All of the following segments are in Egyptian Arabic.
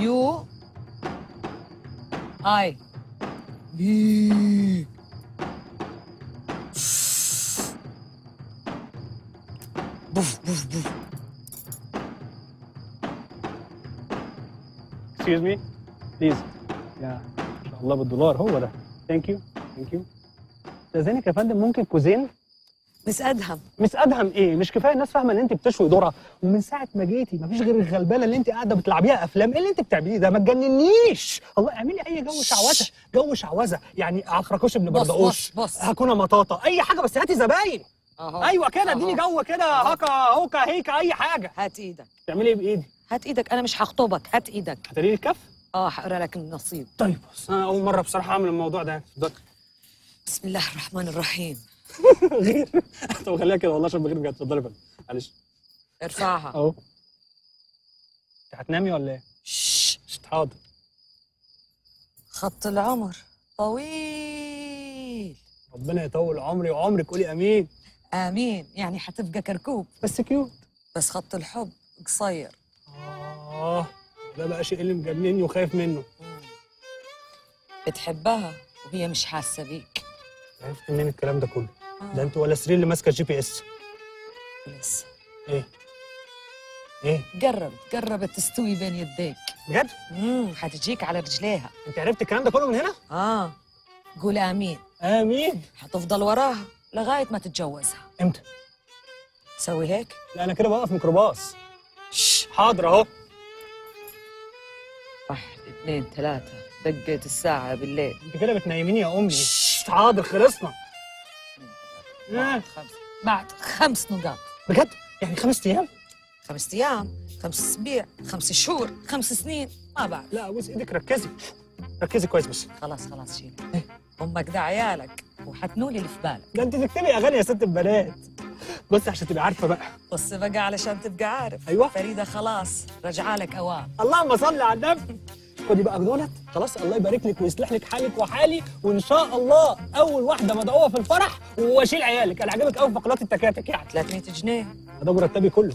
يو اي بي بوف بوف بوف اكسكيوز مي بليز يا ما شاء الله بالدولار هو ده ثانك يو ثانك يو استاذنك يا فندم ممكن كوزين مس ادهم مس ادهم ايه مش كفايه الناس فاهمه ان انت بتشوي ذره ومن ساعه ما جيتي مفيش غير الغلبانه اللي انت قاعده بتلعبيها افلام ايه اللي انت بتعمليه ده ما تجننيش الله اعملي اي جو شعوذه جو شعوذه يعني عفركوش ابن بص بردقوش بص بص هكونه مطاطا اي حاجه بس هاتي زباين اهو ايوه كده أهو. اديني جو كده أهو. هكا هوكا هيكا اي حاجه هات ايدك تعملي ايه بايدي هات ايدك انا مش هخطبك هات ايدك هتقولي لي الكف اه هقرا لك النصيب طيب بص انا اول مره بصراحه اعمل الموضوع ده اتفضل بسم الله الرحمن الرحيم غير طب خليها كده والله عشان بغير بجد اتفضلي يا فندم معلش ارفعها اهو انت هتنامي ولا ايه؟ شش. شت، حاضر خط العمر طويل ربنا يطول عمري وعمرك قولي امين امين يعني هتبقى كركوب بس كيوت بس خط الحب قصير اه ده بقى شيء اللي مجنني وخايف منه بتحبها وهي مش حاسه بيك عرفت منين الكلام ده كله آه. ده انت ولا سرير اللي ماسكه الجي بي اس لسه ايه ايه قربت قربت تستوي بين يديك بجد امم هتجيك على رجليها انت عرفت الكلام ده كله من هنا اه قول امين امين هتفضل وراها لغايه ما تتجوزها امتى سوي هيك لا انا كده بوقف ميكروباص شش، حاضر اهو واحد اثنين ثلاثة دقت الساعة بالليل انت كده بتنيميني يا امي شش، حاضر خلصنا آه. بعد خمس بعد خمس نقاط بجد يعني خمس ايام خمس أيام خمس أسابيع خمس شهور خمس سنين ما بعرف لا ابوس ايدك ركزي ركزي كويس بس خلاص خلاص شيل أمك ده عيالك وحتنولي اللي في بالك ده انت تكتبي اغاني يا ست البنات بصي عشان تبقي عارفه بقى بص بقى علشان تبقى عارف أيوة. فريدة خلاص رجع لك أوام اللهم صل على النبي خدي بقى دولت خلاص الله يبارك لك ويصلح لك حالك وحالي وان شاء الله اول واحده مدعوه في الفرح واشيل عيالك انا عجبك قوي في بقلات التكاتك يعني 300 جنيه ده مرتبي كله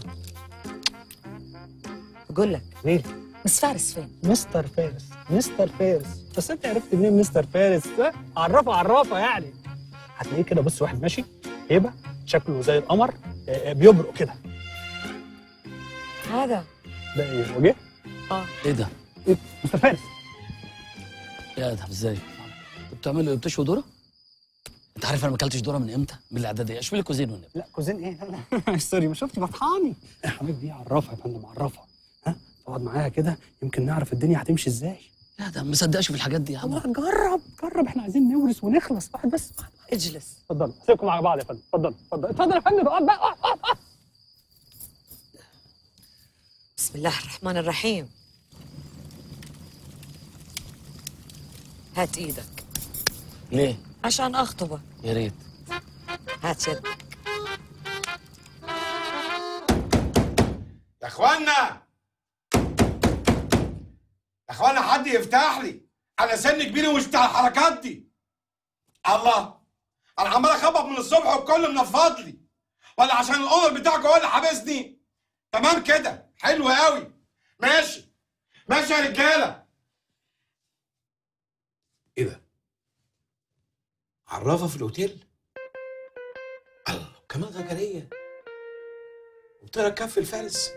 بقول لك ليه مس فارس فين؟ مستر فارس مستر فارس بس انت عرفت منين مستر فارس ها؟ عرفه عرفه يعني هتلاقيه كده بص واحد ماشي هيبه شكله زي القمر آه، آه، بيبرق كده هذا ده ايه وجه اه ايه ده؟ إيه؟ مستر فارس يا ادهم ازاي؟ انتوا بتعملوا ايه؟ بتشوي ذره؟ انت عارف انا ما اكلتش ذره من امتى؟ من الاعداديه، اشوي لي كوزين والنبي لا كوزين ايه لا لا سوري ما شفتي بطحاني يا حبيبي دي عرفها يا فندم عرفها ها اقعد معاها كده يمكن نعرف الدنيا هتمشي ازاي يا ادهم ما صدقش في الحاجات دي يا عم الله جرب جرب احنا عايزين نورث ونخلص واحد بس واحد. اجلس اتفضلوا سيبكم مع بعض يا فندم اتفضل اتفضل اتفضل يا فندم اقعد بقى اقعد اقعد اقعد. بسم الله الرحمن الرحيم هات ايدك ليه؟ عشان اخطبك يا ريت هات يد يا اخوانا يا اخوانا حد يفتح لي انا سن كبير ومش بتاع الحركات دي الله انا عمال اخبط من الصبح والكل منفض لي ولا عشان الاونر بتاعك هو اللي حابسني تمام كده حلو قوي ماشي ماشي يا رجاله ايه ده عرافه في الاوتيل الله كمان غجريه وطلع كف الفارس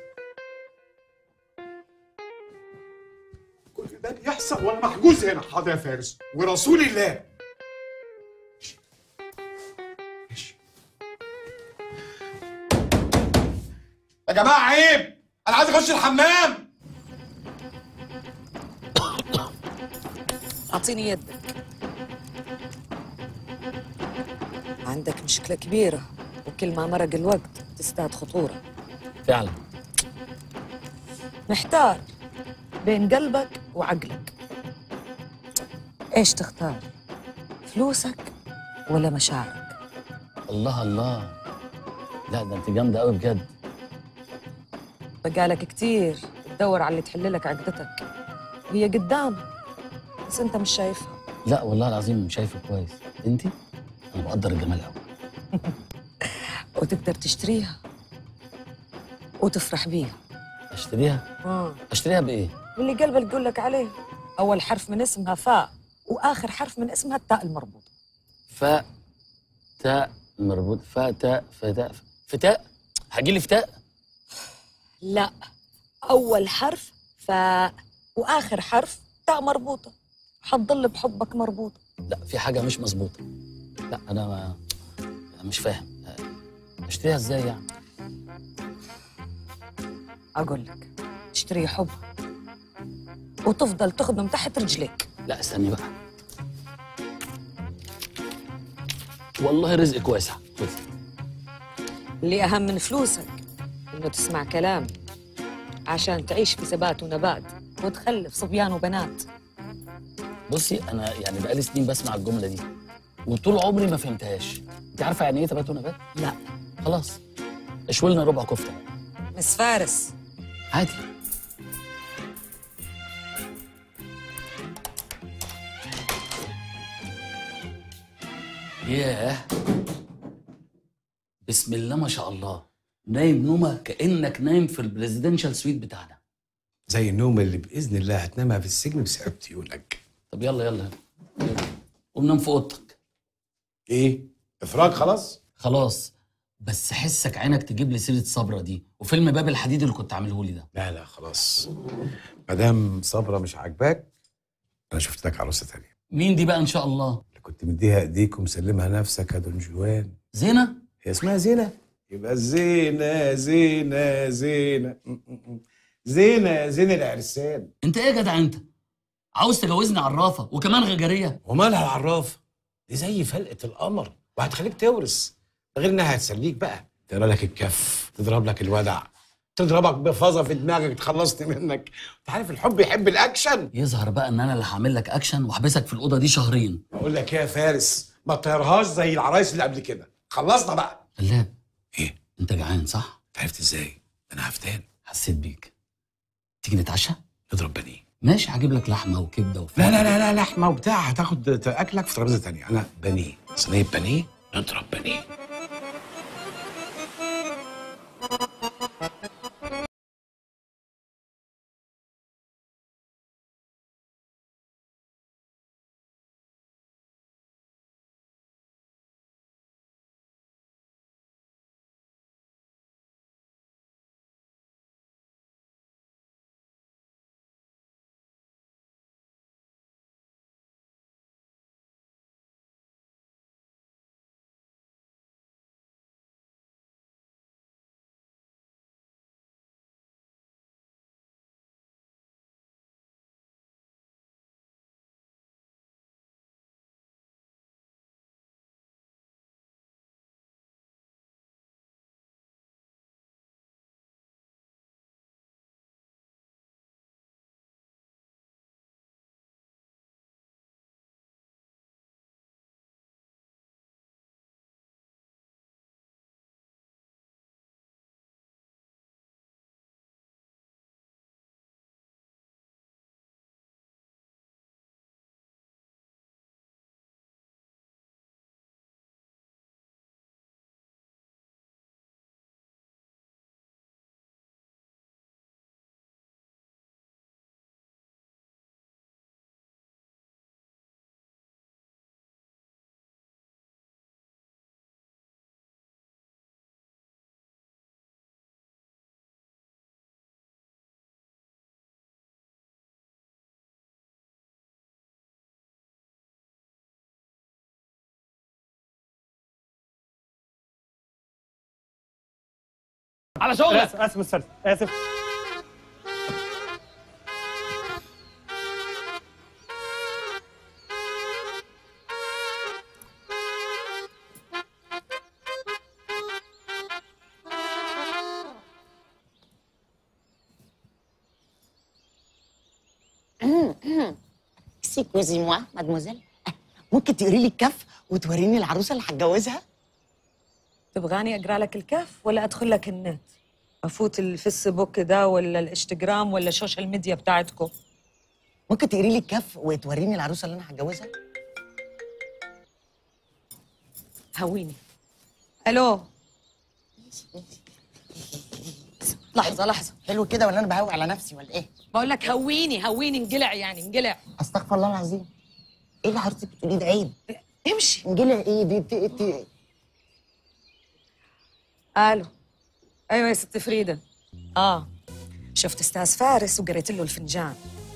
كل ده بيحصل وانا محجوز هنا حاضر يا فارس ورسول الله ماشي. ماشي. يا جماعه عيب انا عايز اخش الحمام اعطيني يدك عندك مشكلة كبيرة وكل ما مرق الوقت تزداد خطورة فعلا محتار بين قلبك وعقلك ايش تختار فلوسك ولا مشاعرك الله الله لا ده انت جامده قوي بجد بقالك كتير تدور على اللي تحل لك عقدتك وهي قدام بس انت مش شايفها لا والله العظيم شايفه كويس انت انا بقدر الجمال قوي وتقدر تشتريها وتفرح بيها اشتريها اه اشتريها بايه واللي قلبك يقول لك عليه اول حرف من اسمها فاء واخر حرف من اسمها التاء المربوطه فاء تاء مربوط فاء تاء فتاء فتاء هجي لي فتاء لا اول حرف فاء واخر حرف تاء مربوطه حتضل بحبك مربوطه لا في حاجه مش مظبوطه لا انا ما أنا مش فاهم اشتريها ازاي يعني اقول لك تشتري حب وتفضل تخدم تحت رجليك لا استني بقى والله رزقك واسع خد اللي اهم من فلوسك انه تسمع كلامي عشان تعيش في ثبات ونبات وتخلف صبيان وبنات بصي انا يعني بقالي سنين بسمع الجمله دي وطول عمري ما فهمتهاش انت عارفه يعني ايه تبات ونبات لا خلاص اشوي لنا ربع كفته مس فارس عادي ياه بسم الله ما شاء الله نايم نومه كانك نايم في البريزيدنشال سويت بتاعنا زي النوم اللي باذن الله هتنامها في السجن بسبب ديونك طب يلا يلا يلا قوم نام في اوضتك ايه افراج خلاص خلاص بس حسك عينك تجيب لي سيره صبرا دي وفيلم باب الحديد اللي كنت عامله لي ده لا لا خلاص مدام صبرا مش عاجباك انا شفت لك عروسه تانية مين دي بقى ان شاء الله اللي كنت مديها ايديك ومسلمها نفسك يا دون جوان زينه هي اسمها زينة يبقى زينة زينة زينة م- م- م. زينة زينة العرسان انت ايه يا جدع انت عاوز تجوزني عرافه وكمان غجريه ومالها العرافة دي زي فلقة القمر وهتخليك تورث ده غير انها هتسليك بقى تقرا لك الكف تضرب لك الودع تضربك بفازة في دماغك تخلصني منك انت عارف الحب يحب الاكشن يظهر بقى ان انا اللي هعمل لك اكشن واحبسك في الاوضه دي شهرين اقول لك ايه يا فارس ما تطيرهاش زي العرايس اللي قبل كده خلصنا بقى قلاب ايه انت جعان صح انت عرفت ازاي انا هفتان حسيت بيك تيجي نتعشى نضرب بنيه ماشي هجيب لك لحمه وكبده وفراخ لا لا لا لا لحمه وبتاع هتاخد اكلك في ترابيزه تانية انا بانيه صينيه بانيه نضرب بانيه على شغلك اسف اسف مستر اسف اكسكوزي موا مادموزيل ممكن تقري لي الكف وتوريني العروسه اللي هتجوزها تبغاني اقرا لك الكف ولا ادخل لك النت افوت الفيسبوك ده ولا الانستغرام ولا السوشيال ميديا بتاعتكم ممكن تقري لي الكف وتوريني العروسه اللي انا هتجوزها هويني الو لحظة لحظة حلو كده ولا انا بهوي على نفسي ولا ايه بقول لك هويني هويني انقلع يعني انقلع استغفر الله العظيم ايه اللي حضرتك بتقوليه ده عيب امشي انجلع ايه دي دي, دي. الو ايوه يا ست فريده اه شفت استاذ فارس وقريت له الفنجان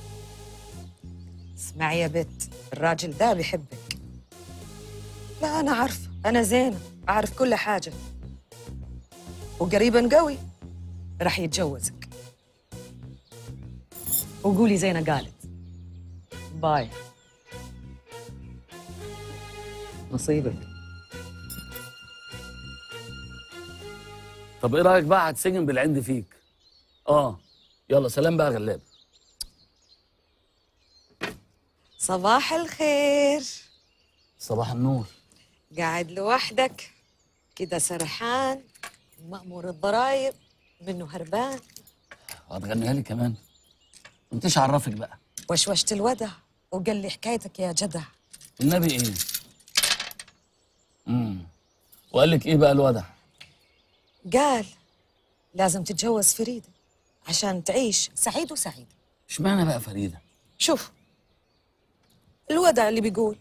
اسمعي يا بت الراجل ده بيحبك لا انا عارفه انا زينه اعرف كل حاجه وقريبا قوي راح يتجوزك وقولي زينه قالت باي نصيبك طب ايه رايك بقى هتسجن بالعند فيك اه يلا سلام بقى يا غلاب صباح الخير صباح النور قاعد لوحدك كده سرحان مأمور الضرايب منه هربان هتغنيها لي كمان انتش عرفك بقى وشوشت الودع وقال لي حكايتك يا جدع النبي ايه امم وقال لك ايه بقى الوضع قال لازم تتجوز فريدة عشان تعيش سعيد وسعيد اشمعنى بقى فريده شوف الودع اللي بيقول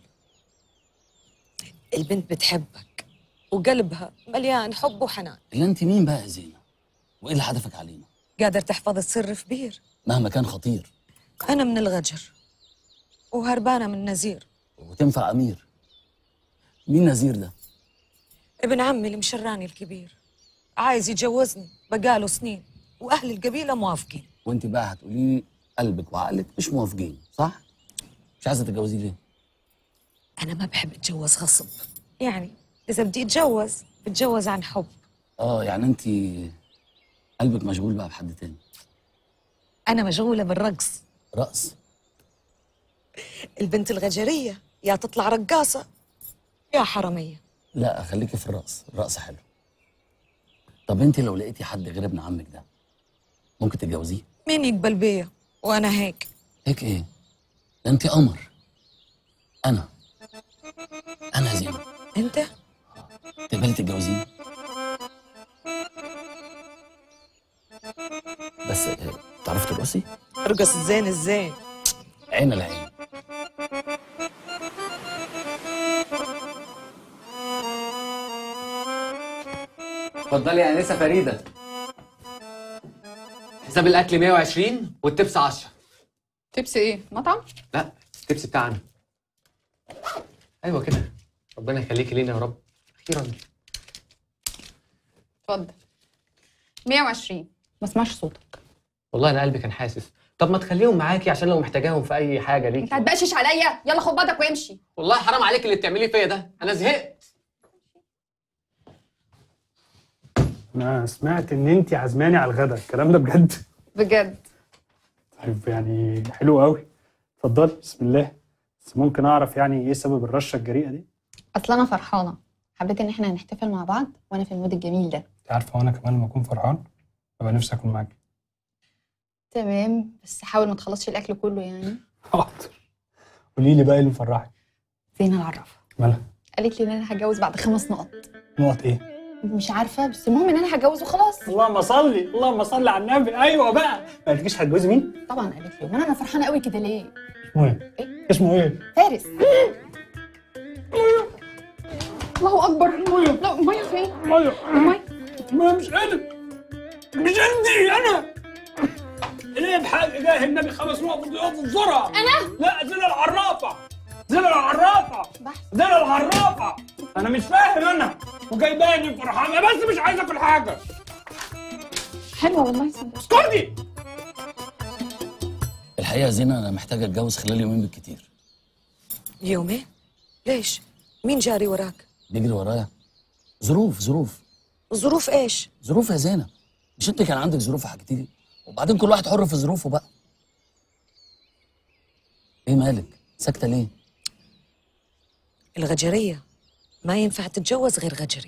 البنت بتحبك وقلبها مليان حب وحنان اللي انت مين بقى يا زينه وايه اللي حدفك علينا قادر تحفظ السر في بير مهما كان خطير أنا من الغجر وهربانة من نزير وتنفع امير مين نذير ده ابن عمي المشراني الكبير عايز يتجوزني بقاله سنين وأهل القبيلة موافقين وانت بقى هتقولي لي قلبك وعقلك مش موافقين صح مش عايزه تتجوزيه ليه أنا ما بحب أتجوز غصب يعني إذا بدي أتجوز بتجوز عن حب اه يعني انت قلبك مشغول بقى بحد تاني أنا مشغولة بالرقص رقص البنت الغجرية يا تطلع رقاصة يا حرامية لا خليكي في الرقص الرقص حلو طب انت لو لقيتي حد غير ابن عمك ده ممكن تتجوزيه مين يقبل بيا وأنا هيك هيك ايه ده انت قمر انا انا زينة أنت تقبلي تتجوزيني بس آه، تعرفي ترقصي ارقص الزين الزين عين العين اتفضلي يا انسه فريده حساب الاكل 120 والتبس 10 تبس ايه مطعم لا التبس بتاعنا ايوه كده ربنا يخليكي لينا يا رب اخيرا اتفضل 120 ما اسمعش صوتك والله انا قلبي كان حاسس طب ما تخليهم معاكي عشان لو محتاجاهم في اي حاجه انت ليكي هتبقشش عليا يلا خد بعضك وامشي والله حرام عليك اللي بتعمليه فيا ده انا زهقت انا سمعت ان انت عزماني على الغدا الكلام ده بجد بجد طيب يعني حلو قوي اتفضلي بسم الله بس ممكن اعرف يعني ايه سبب الرشه الجريئه دي اصل انا فرحانه حبيت ان احنا هنحتفل مع بعض وانا في المود الجميل ده انت عارفه وانا كمان لما اكون فرحان ببقى نفسي اكون معاكي تمام بس حاول ما تخلصش الاكل كله يعني حاضر قولي لي بقى ايه اللي مفرحك زينه العرافه مالها قالت لي ان انا هتجوز بعد خمس نقط نقط ايه مش عارفه بس المهم ان انا هتجوز وخلاص اللهم صلي اللهم صلي على النبي ايوه بقى ما قالتليش هتجوزي مين طبعا قالت لي امال انا فرحانه قوي كده ليه اسمه ايه إيه؟ اسمه ايه فارس الله اكبر لا ميه فين ميه ميه ما مش انا مش عندي انا ليه بحق اله النبي خمس نقط في الذره انا لا زين العرافه زين العرافه بحث زين العرافه انا مش فاهم انا وجايباني فرحانه بس مش عايز اكل حاجه حلوه والله صدق اسكتي الحقيقه يا زينه انا محتاج اتجوز خلال يومين بالكتير يومين ليش مين جاري وراك بيجري ورايا ظروف ظروف ظروف إيش ظروف يا زينه مش انت كان عندك ظروف حكيتي لي وبعدين كل واحد حر في ظروفه بقى ايه مالك ساكته ليه الغجرية ما ينفع تتجوز غير غجري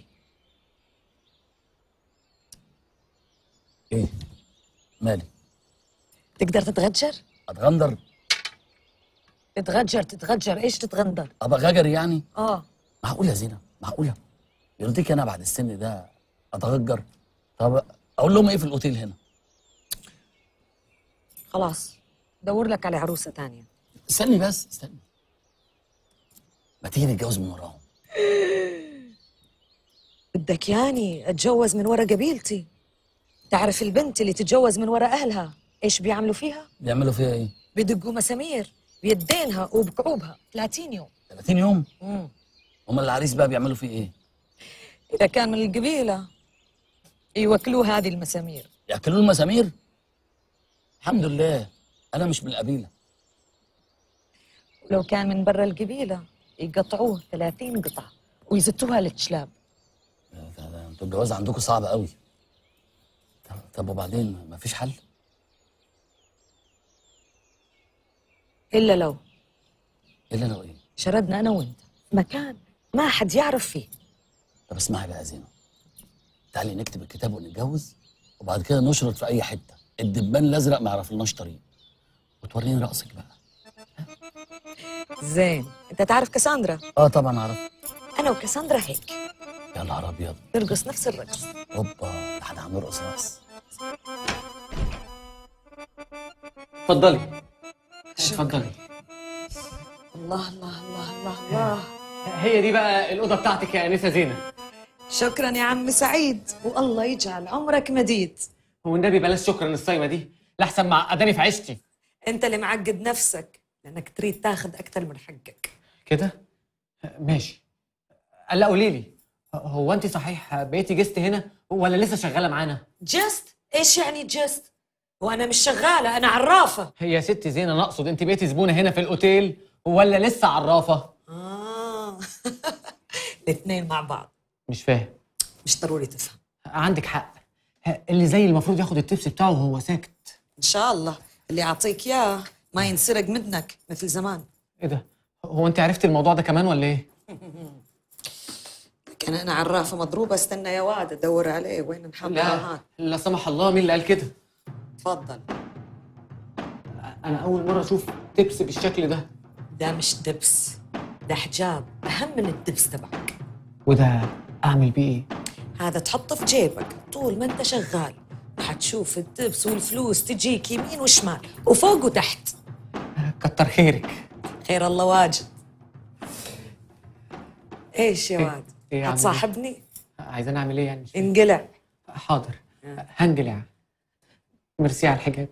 ايه مالك تقدر تتغجر اتغندر تتغجر تتغجر ايش تتغندر ابقى غجري يعني اه معقوله يا زينه معقوله يرضيك انا بعد السن ده اتغجر طب اقول لهم ايه في الاوتيل هنا خلاص دور لك على عروسه تانية استني بس استني ما تيجي نتجوز من وراهم بدك ياني اتجوز من ورا قبيلتي تعرف البنت اللي تتجوز من ورا اهلها ايش بيعملوا فيها بيعملوا فيها ايه؟ بدقوا مسامير بيدينها وبكعوبها 30 يوم 30 يوم مم. هم العريس بقى بيعملوا فيه ايه؟ اذا كان من القبيله يوكلوه هذه المسامير ياكلوا المسامير؟ الحمد لله انا مش من القبيله ولو كان من برا القبيله يقطعوه 30 قطعه ويزتوها للكلاب ده- ده- ده انتوا الجواز عندكم صعب قوي طب, طب وبعدين ما فيش حل؟ الا لو الا لو ايه؟ شردنا انا وانت في مكان ما حد يعرف فيه طب اسمعي بقى يا زينب تعالي نكتب الكتاب ونتجوز وبعد كده نشرط في اي حته الدبان الازرق ما يعرفلناش طريق وتوريني راسك بقى زين انت تعرف كاساندرا اه طبعا اعرف انا وكاساندرا هيك يا نهار ابيض نرقص نفس الرقص اوبا ده احنا هنرقص رقص اتفضلي اتفضلي الله الله الله الله الله هي دي بقى الاوضه بتاعتك يا انسه زينب شكرا يا عم سعيد والله يجعل عمرك مديد والنبي بلاش شكرا الصايمه دي لحسن معقداني في عيشتي انت اللي معقد نفسك لانك تريد تاخذ اكثر من حقك كده ماشي لا قولي لي هو انت صحيح بقيتي جست هنا ولا لسه شغاله معانا جست ايش يعني جست وانا مش شغاله انا عرافه هي يا ست زينه انا اقصد انت بقيتي زبونه هنا في الاوتيل ولا لسه عرافه اه الاثنين مع بعض مش فاهم مش ضروري تفهم عندك حق اللي زي المفروض ياخد التبس بتاعه وهو ساكت ان شاء الله اللي اعطيك اياه ما ينسرق منك مثل زمان ايه ده هو انت عرفتي الموضوع ده كمان ولا ايه لكن انا عرافه مضروبه استنى يا واد ادور عليه وين نحطها لا هات لا سمح الله مين اللي قال كده تفضل انا اول مره اشوف تبس بالشكل ده ده مش دبس ده حجاب اهم من الدبس تبعك وده اعمل بيه ايه هذا تحطه في جيبك طول ما انت شغال حتشوف الدبس والفلوس تجيك يمين وشمال وفوق وتحت كتر خيرك خير الله واجد ايش يا إيه- واد إيه يا عم هتصاحبني عايزين اعمل ايه يعني مش فاهم. انقلع حاضر هنجلع ميرسي على الحجاب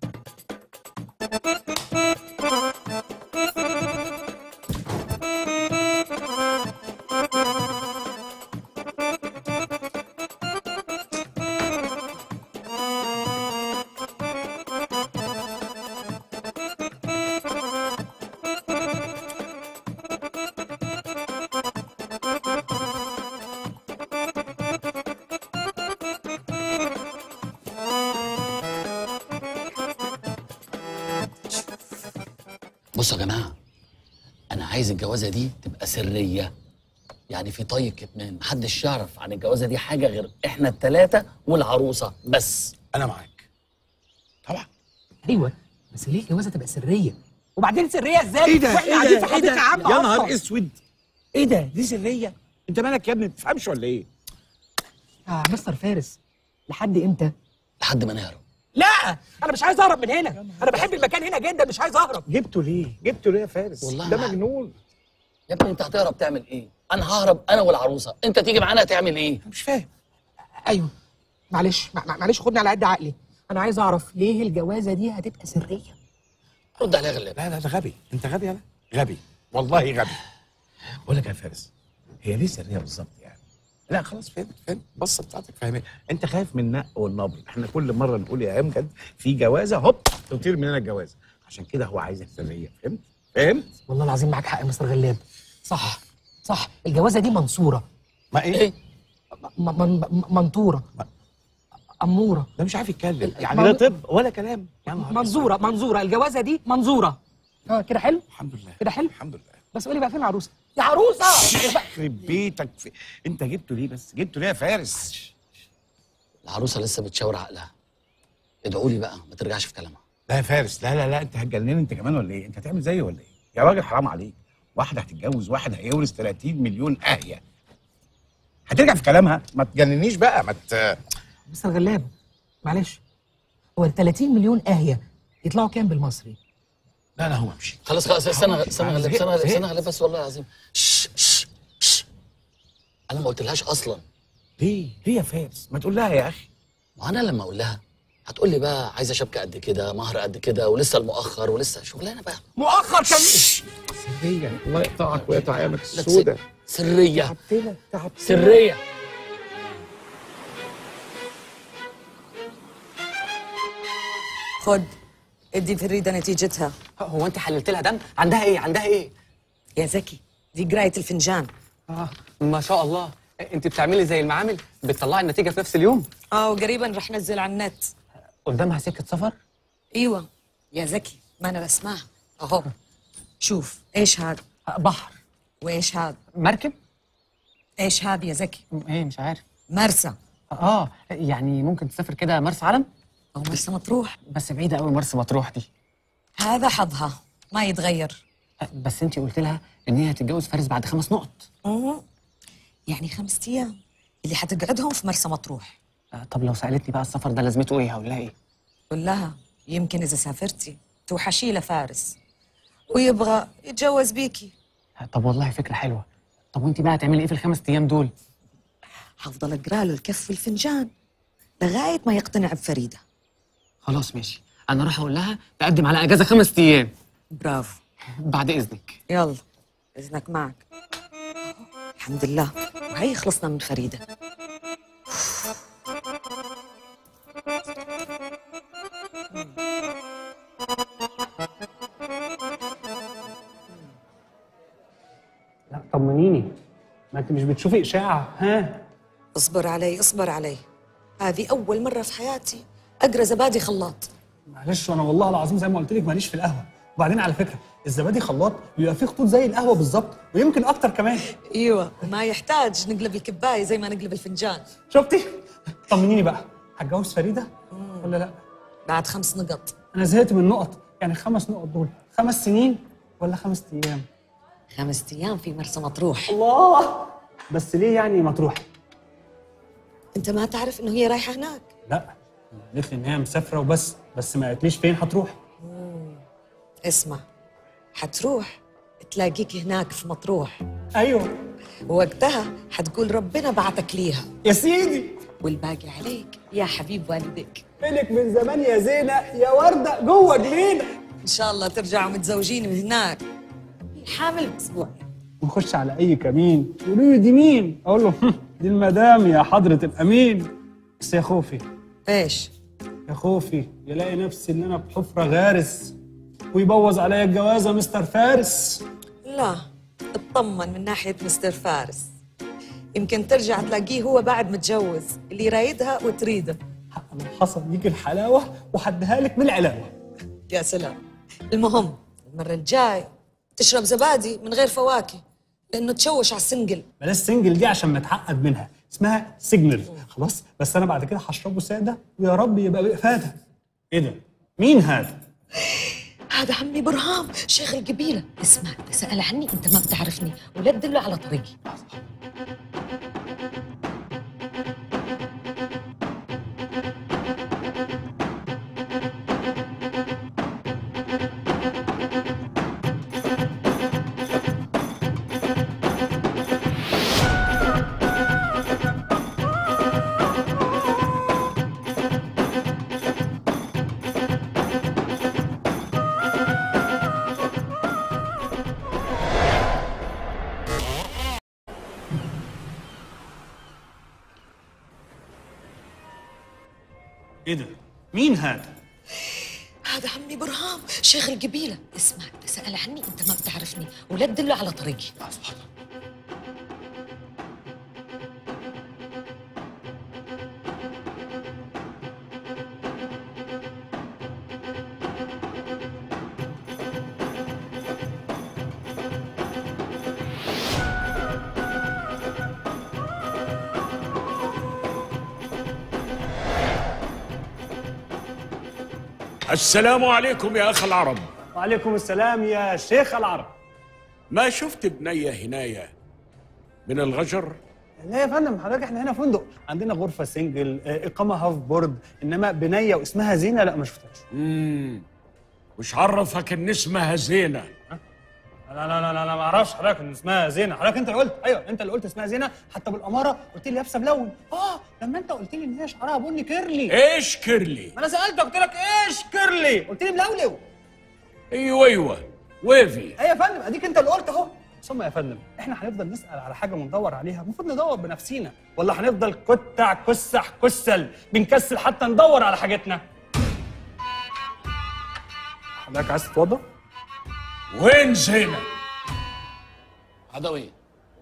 بصوا يا جماعه انا عايز الجوازه دي تبقى سريه يعني في طي كتمان محدش يعرف عن الجوازه دي حاجه غير احنا الثلاثه والعروسه بس انا معاك طبعا ايوه بس ليه الجوازه تبقى سريه وبعدين سريه ازاي ايه ده واحنا ايه قاعدين ده في ايه ده حديقه عامه يا أصلاً. نهار اسود ايه ده دي سريه انت مالك يا ابني ما تفهمش ولا ايه آه مستر فارس لحد امتى لحد ما نهرب لا انا مش عايز اهرب من هنا انا بحب المكان هنا جدا مش عايز اهرب جبته ليه جبته ليه يا فارس والله ده ما- مجنون يا ابني انت هتهرب تعمل ايه انا ههرب انا والعروسه انت تيجي معانا تعمل ايه مش فاهم ايوه معلش مع- مع- معلش خدني على قد عقلي انا عايز اعرف ليه الجوازه دي هتبقى سريه رد عليها غلاب لا لا ده غبي انت غبي يالا غبي والله غبي بقول لك يا فارس هي ليه سريه بالظبط يعني لا خلاص فهمت فهمت البصه بتاعتك فاهمين انت خايف من النق والنبر احنا كل مره نقول يا امجد في جوازه هوب تطير مننا الجوازه عشان كده هو عايزك سريه فهمت فهمت والله العظيم معاك حق يا مستر غلاب صح صح الجوازه دي منصوره ما ايه, ايه م- من- م- منطوره اموره ده مش عارف يتكلم يعني ما- لا طب ولا كلام يا نهار منظوره منظوره الجوازه دي منظوره اه كده حلو الحمد لله كده حلو الحمد لله بس قولي بقى فين العروسه يا عروسه يخرب بيتك في... انت جبته ليه بس جبته ليه يا فارس العروسه لسه بتشاور عقلها ادعوا لي بقى ما ترجعش في كلامها لا يا فارس لا لا لا انت هتجنني انت كمان ولا ايه انت هتعمل زيي ولا ايه يا راجل حرام عليك واحده هتتجوز واحد هيورث 30 مليون اهيه هترجع في كلامها ما تجننيش بقى ما ت... مستر غلاب معلش هو ال 30 مليون اهيه يطلعوا كام بالمصري لا لا هو امشي خلاص خلاص استنى استنى غلب استنى غلب زهقت. استنى غلب بس والله العظيم شش شش شش انا ما قلتلهاش اصلا ليه ليه يا فارس ما تقول لها يا اخي ما انا لما اقول لها هتقول لي بقى عايزه شبكه قد كده مهر قد كده ولسه المؤخر ولسه شغلانه بقى مؤخر كان سرية الله يقطعك ويقطع ايامك لا، السوداء سريه تعبتنا تعبتنا سريه خد ادي فريده نتيجتها هو انت حللت لها دم عندها ايه عندها ايه يا زكي دي قرايه الفنجان اه ما شاء الله انت بتعملي زي المعامل بتطلعي النتيجه في نفس اليوم اه وقريبا رح نزل على النت قدامها سكه سفر ايوه يا زكي ما انا بسمعها اهو شوف ايش هذا آه، بحر وايش هذا مركب ايش هذا يا زكي ايه مش عارف مرسى اه يعني ممكن تسافر كده مرسى علم او مرسى مطروح بس بعيده قوي مرسى مطروح دي هذا حظها ما يتغير آه، بس انت قلت لها ان هي هتتجوز فارس بعد خمس نقط مم. يعني خمسة ايام اللي حتقعدهم في مرسى مطروح آه، طب لو سالتني بقى السفر ده لازمته ايه هقول لها ايه قول لها يمكن اذا سافرتي توحشي له فارس ويبغى يتجوز بيكي آه، طب والله فكره حلوه طب وانت بقى هتعملي ايه في الخمس ايام دول حفضل اقرا له الكف في الفنجان لغايه ما يقتنع بفريده خلاص ماشي انا راح اقول لها تقدم على اجازه خمس ايام برافو بعد اذنك يلا اذنك معك الحمد لله وهي خلصنا من فريده لا طمنيني ما انت مش بتشوفي اشاعه ها اصبر علي اصبر علي هذه اول مره في حياتي اقرا زبادي خلاط معلش انا والله العظيم زي ما قلت لك ماليش في القهوه وبعدين على فكره الزبادي خلاط بيبقى فيه خطوط زي القهوه بالظبط ويمكن اكتر كمان ايوه ما يحتاج نقلب الكبايه زي ما نقلب الفنجان شفتي طمنيني بقى هتجوز فريده ولا لا بعد خمس نقط انا زهقت من النقط يعني خمس نقط دول خمس سنين ولا خمس ايام خمس ايام في مرسى مطروح الله بس ليه يعني ما تروح انت ما تعرف انه هي رايحه هناك لا قالت لي ان هي مسافره وبس بس ما قالتليش فين هتروح اسمع حتروح تلاقيك هناك في مطروح ايوه ووقتها حتقول ربنا بعتك ليها يا سيدي والباقي عليك يا حبيب والديك فينك من زمان يا زينه يا ورده جوه جنينه ان شاء الله ترجعوا متزوجين من هناك حامل باسبوع ونخش على اي كمين يقولوا لي دي مين اقول له "هم، دي المدام يا حضره الامين بس يا خوفي ايش يا خوفي يلاقي نفسي ان انا بحفره غارس ويبوظ عليا الجوازه مستر فارس لا اطمن من ناحيه مستر فارس يمكن ترجع تلاقيه هو بعد متجوز اللي رايدها وتريده حق من حصل يجي الحلاوه وحدها لك من العلاوه يا سلام المهم المره الجاي تشرب زبادي من غير فواكه لانه تشوش على السنجل بلاش سنجل دي عشان متعقد منها اسمها سيجنال خلاص بس انا بعد كده هشربه ساده ويا رب يبقى بافاده ايه ده مين هذا هذا عمي برهام شيخ القبيله اسمع اذا سال عني انت ما بتعرفني ولا تدله على طريقي ايه ده مين هذا هذا عمي برهام شيخ القبيله اسمع اذا سال عني انت ما بتعرفني ولا تدله على طريقي السلام عليكم يا اخ العرب وعليكم السلام يا شيخ العرب ما شفت بنيه هنايا من الغجر لا يا فندم حضرتك احنا هنا فندق عندنا غرفه سنجل آه، اقامه هاف بورد انما بنيه واسمها زينه لا ما شفتهاش مم. مش عرفك ان اسمها زينه لا لا لا لا انا ما اعرفش حضرتك ان اسمها زينه حضرتك انت اللي قلت ايوه انت اللي قلت اسمها زينه حتى بالاماره قلت لي لابسه ملون اه لما انت قلت لي ان هي شعرها بني كيرلي ايش كيرلي ما انا سالتك قلت لك ايش كيرلي قلت لي ملولو ايوه ايوه ويفي ايوه يا فندم اديك انت اللي قلت اهو ثم يا فندم احنا هنفضل نسال على حاجه وندور عليها المفروض ندور بنفسينا ولا هنفضل كتع كسح كسل بنكسل حتى ندور على حاجتنا حضرتك عايز تتوضى وين زينه عدوي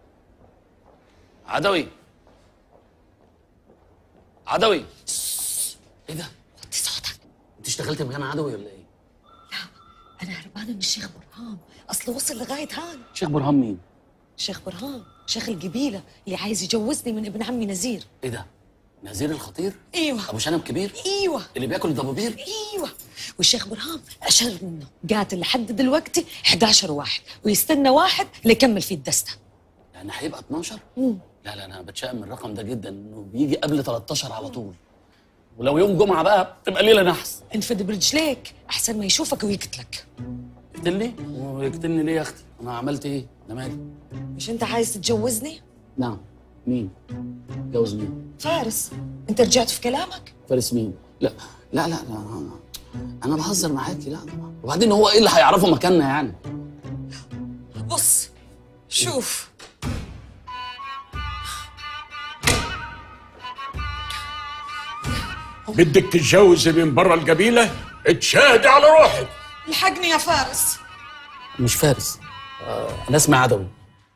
عدوي عدوي ايه ده؟ وطي صوتك انت اشتغلت مكان عدوي ولا ايه؟ انا هربانه من الشيخ برهان اصله وصل لغايه هان شيخ برهان مين؟ شيخ برهان شيخ القبيله اللي عايز يجوزني من ابن عمي نزير ايه ده؟ نزير الخطير؟ ايوه ابو شنب كبير؟ ايوه اللي بياكل الضبابير؟ ايوه والشيخ برهان اشر منه قاتل لحد دلوقتي 11 واحد ويستنى واحد ليكمل فيه الدسته يعني هيبقى 12 مم. لا لا انا بتشائم من الرقم ده جدا انه بيجي قبل 13 على طول ولو يوم جمعه بقى تبقى ليله نحس انفد برجليك احسن ما يشوفك ويقتلك يقتلني ويقتلني ليه يا اختي انا عملت ايه انا مالي مش انت عايز تتجوزني نعم مين جوز مين فارس انت رجعت في كلامك فارس مين لا لا لا لا انا, أنا بهزر معاكي لا طبعا وبعدين هو ايه اللي هيعرفه مكاننا يعني بص شوف بدك تتجوزي من برا القبيله اتشاهدي على روحك الحقني يا فارس مش فارس آه انا اسمي عدوي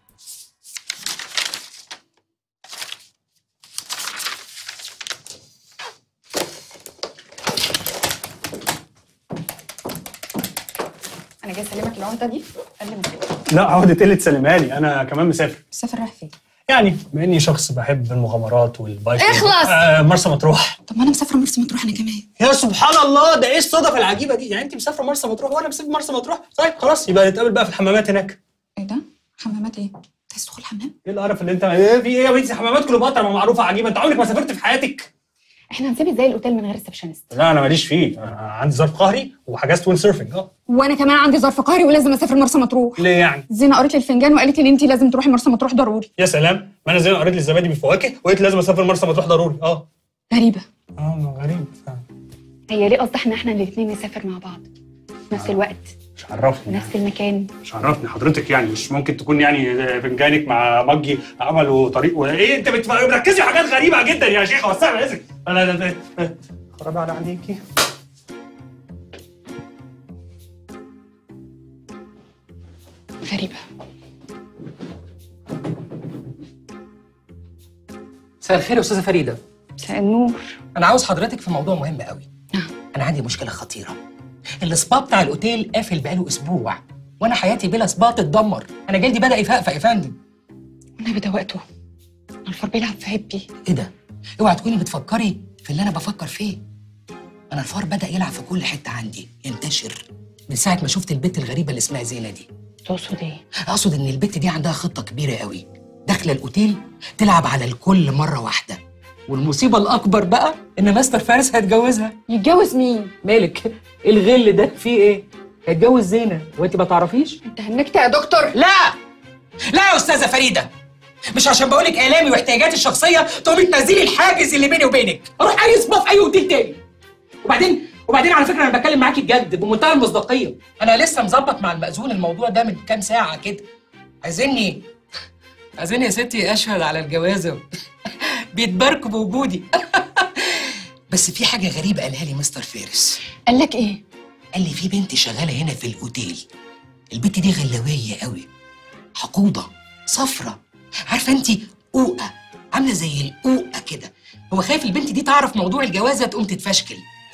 انا جاي اسلمك العقده دي سلم لا عقدة ايه اللي تسلمها لي انا كمان مسافر مسافر رايح فين يعني بما اني شخص بحب المغامرات والبايكنج اخلص! آه مرسى مطروح طب ما انا مسافره مرسى مطروح انا كمان يا سبحان الله ده ايه الصدف العجيبه دي يعني انت مسافره مرسى مطروح وانا مسافر مرسى مطروح طيب خلاص يبقى نتقابل بقى في الحمامات هناك ايه ده حمامات ايه انت عايز تدخل حمام ايه القرف اللي انت ايه في ايه يا بنتي حمامات كليوباترا ما معروفه عجيبه انت عمرك ما سافرت في حياتك احنا هنسيب ازاي الاوتيل من غير السبشنست لا انا ماليش فيه انا عندي ظرف قهري وحجزت ويند سيرفنج اه وانا كمان عندي ظرف قهري ولازم اسافر مرسى مطروح ليه يعني زينه قريت لي الفنجان وقالت لي ان انت لازم تروحي مرسى مطروح ضروري يا سلام ما انا زي ما قريت لي الزبادي بالفواكه وقلت لازم اسافر مرسى مطروح ضروري اه غريبه اه غريب هي ليه قصدي ان احنا الاثنين نسافر مع بعض في نفس الوقت مش عرفني نفس المكان مش عرفني حضرتك يعني مش ممكن تكون يعني فنجانك مع مجي عملوا طريق ولا ايه انت بت- بتركزي في حاجات غريبه جدا يا شيخه وسع رزقك انا لا لا خرابي على عينيكي غريبه مساء الخير يا استاذه فريده مساء النور انا عاوز حضرتك في موضوع مهم قوي نعم. انا عندي مشكله خطيره السبا بتاع الاوتيل قافل بقاله اسبوع وانا حياتي بلا سبا تتدمر انا جلدي بدا يفقفق يا فندم النبي ده وقته الفار بيلعب في هبي ايه ده اوعى تكوني بتفكري في اللي انا بفكر فيه انا الفار بدا يلعب في كل حته عندي ينتشر من ساعه ما شفت البت الغريبه اللي اسمها زينه دي تقصد ايه اقصد ان البت دي عندها خطه كبيره قوي داخله الاوتيل تلعب على الكل مره واحده والمصيبه الاكبر بقى ان مستر فارس هيتجوزها يتجوز مين مالك الغل ده فيه ايه هيتجوز زينه وانت ما تعرفيش انت هنكت يا دكتور لا لا يا استاذه فريده مش عشان بقولك الامي واحتياجاتي الشخصيه تقومي تنزلي الحاجز اللي بيني وبينك اروح اي سبا في اي اوتيل تاني وبعدين وبعدين على فكره انا بتكلم معاكي بجد بمنتهى المصداقيه انا لسه مظبط مع المأذون الموضوع ده من كام ساعه كده عايزيني عايزيني يا ستي اشهد على الجوازه بيتباركوا بوجودي بس في حاجه غريبه قالها لي مستر فارس قال لك ايه قال لي في بنت شغاله هنا في الاوتيل البنت دي غلويه قوي حقوده صفرة عارفه انت قوقه عامله زي القوقه كده هو خايف البنت دي تعرف موضوع الجوازه تقوم تتفشكل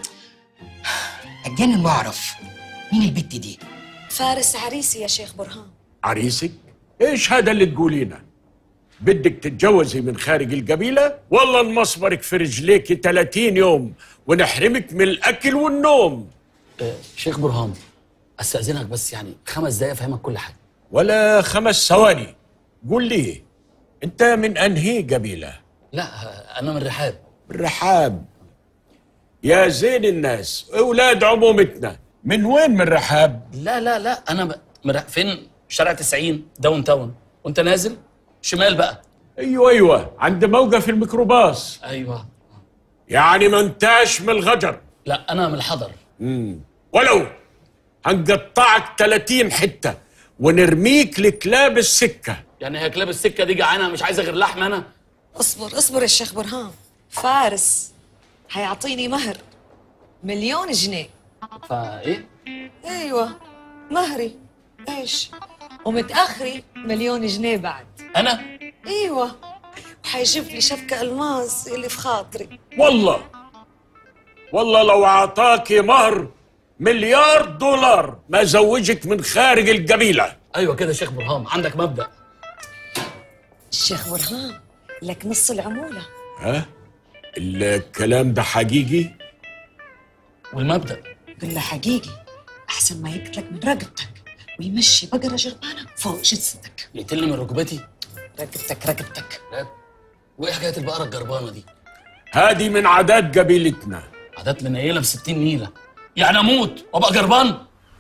اتجنن واعرف مين البنت دي فارس عريسي يا شيخ برهان عريسك ايش هذا اللي تقولينه بدك تتجوزي من خارج القبيله والله نمصبرك في رجليك 30 يوم ونحرمك من الاكل والنوم آه شيخ برهان استاذنك بس يعني خمس دقايق افهمك كل حاجه ولا خمس ثواني قول لي انت من انهي قبيله لا آه، انا من رحاب الرحاب يا زين الناس اولاد عمومتنا من وين من رحاب لا لا لا انا ب... مرا... فين شارع 90 داون تاون وانت نازل شمال بقى ايوه ايوه عند موقف الميكروباص ايوه يعني ما انتاش من الغجر لا انا من الحضر مم. ولو هنقطعك 30 حته ونرميك لكلاب السكه يعني هي كلاب السكه دي جعانه مش عايزه غير لحمه انا اصبر اصبر يا شيخ برهان فارس هيعطيني مهر مليون جنيه فايه ايوه مهري ايش ومتاخري مليون جنيه بعد انا ايوه وحيجيب لي شبكه الماس اللي في خاطري والله والله لو اعطاكي مهر مليار دولار ما زوجك من خارج القبيله ايوه كده شيخ برهام عندك مبدا الشيخ برهان لك نص العموله ها الكلام ده حقيقي والمبدا قل له حقيقي احسن ما يقتلك من رقبتك ويمشي بقره جربانه فوق جثتك يقتلني من ركبتي رقبتك رقبتك وايه حكايه البقره الجربانه دي هذه من عادات قبيلتنا عادات منيله ب 60 نيله يعني اموت وابقى جربان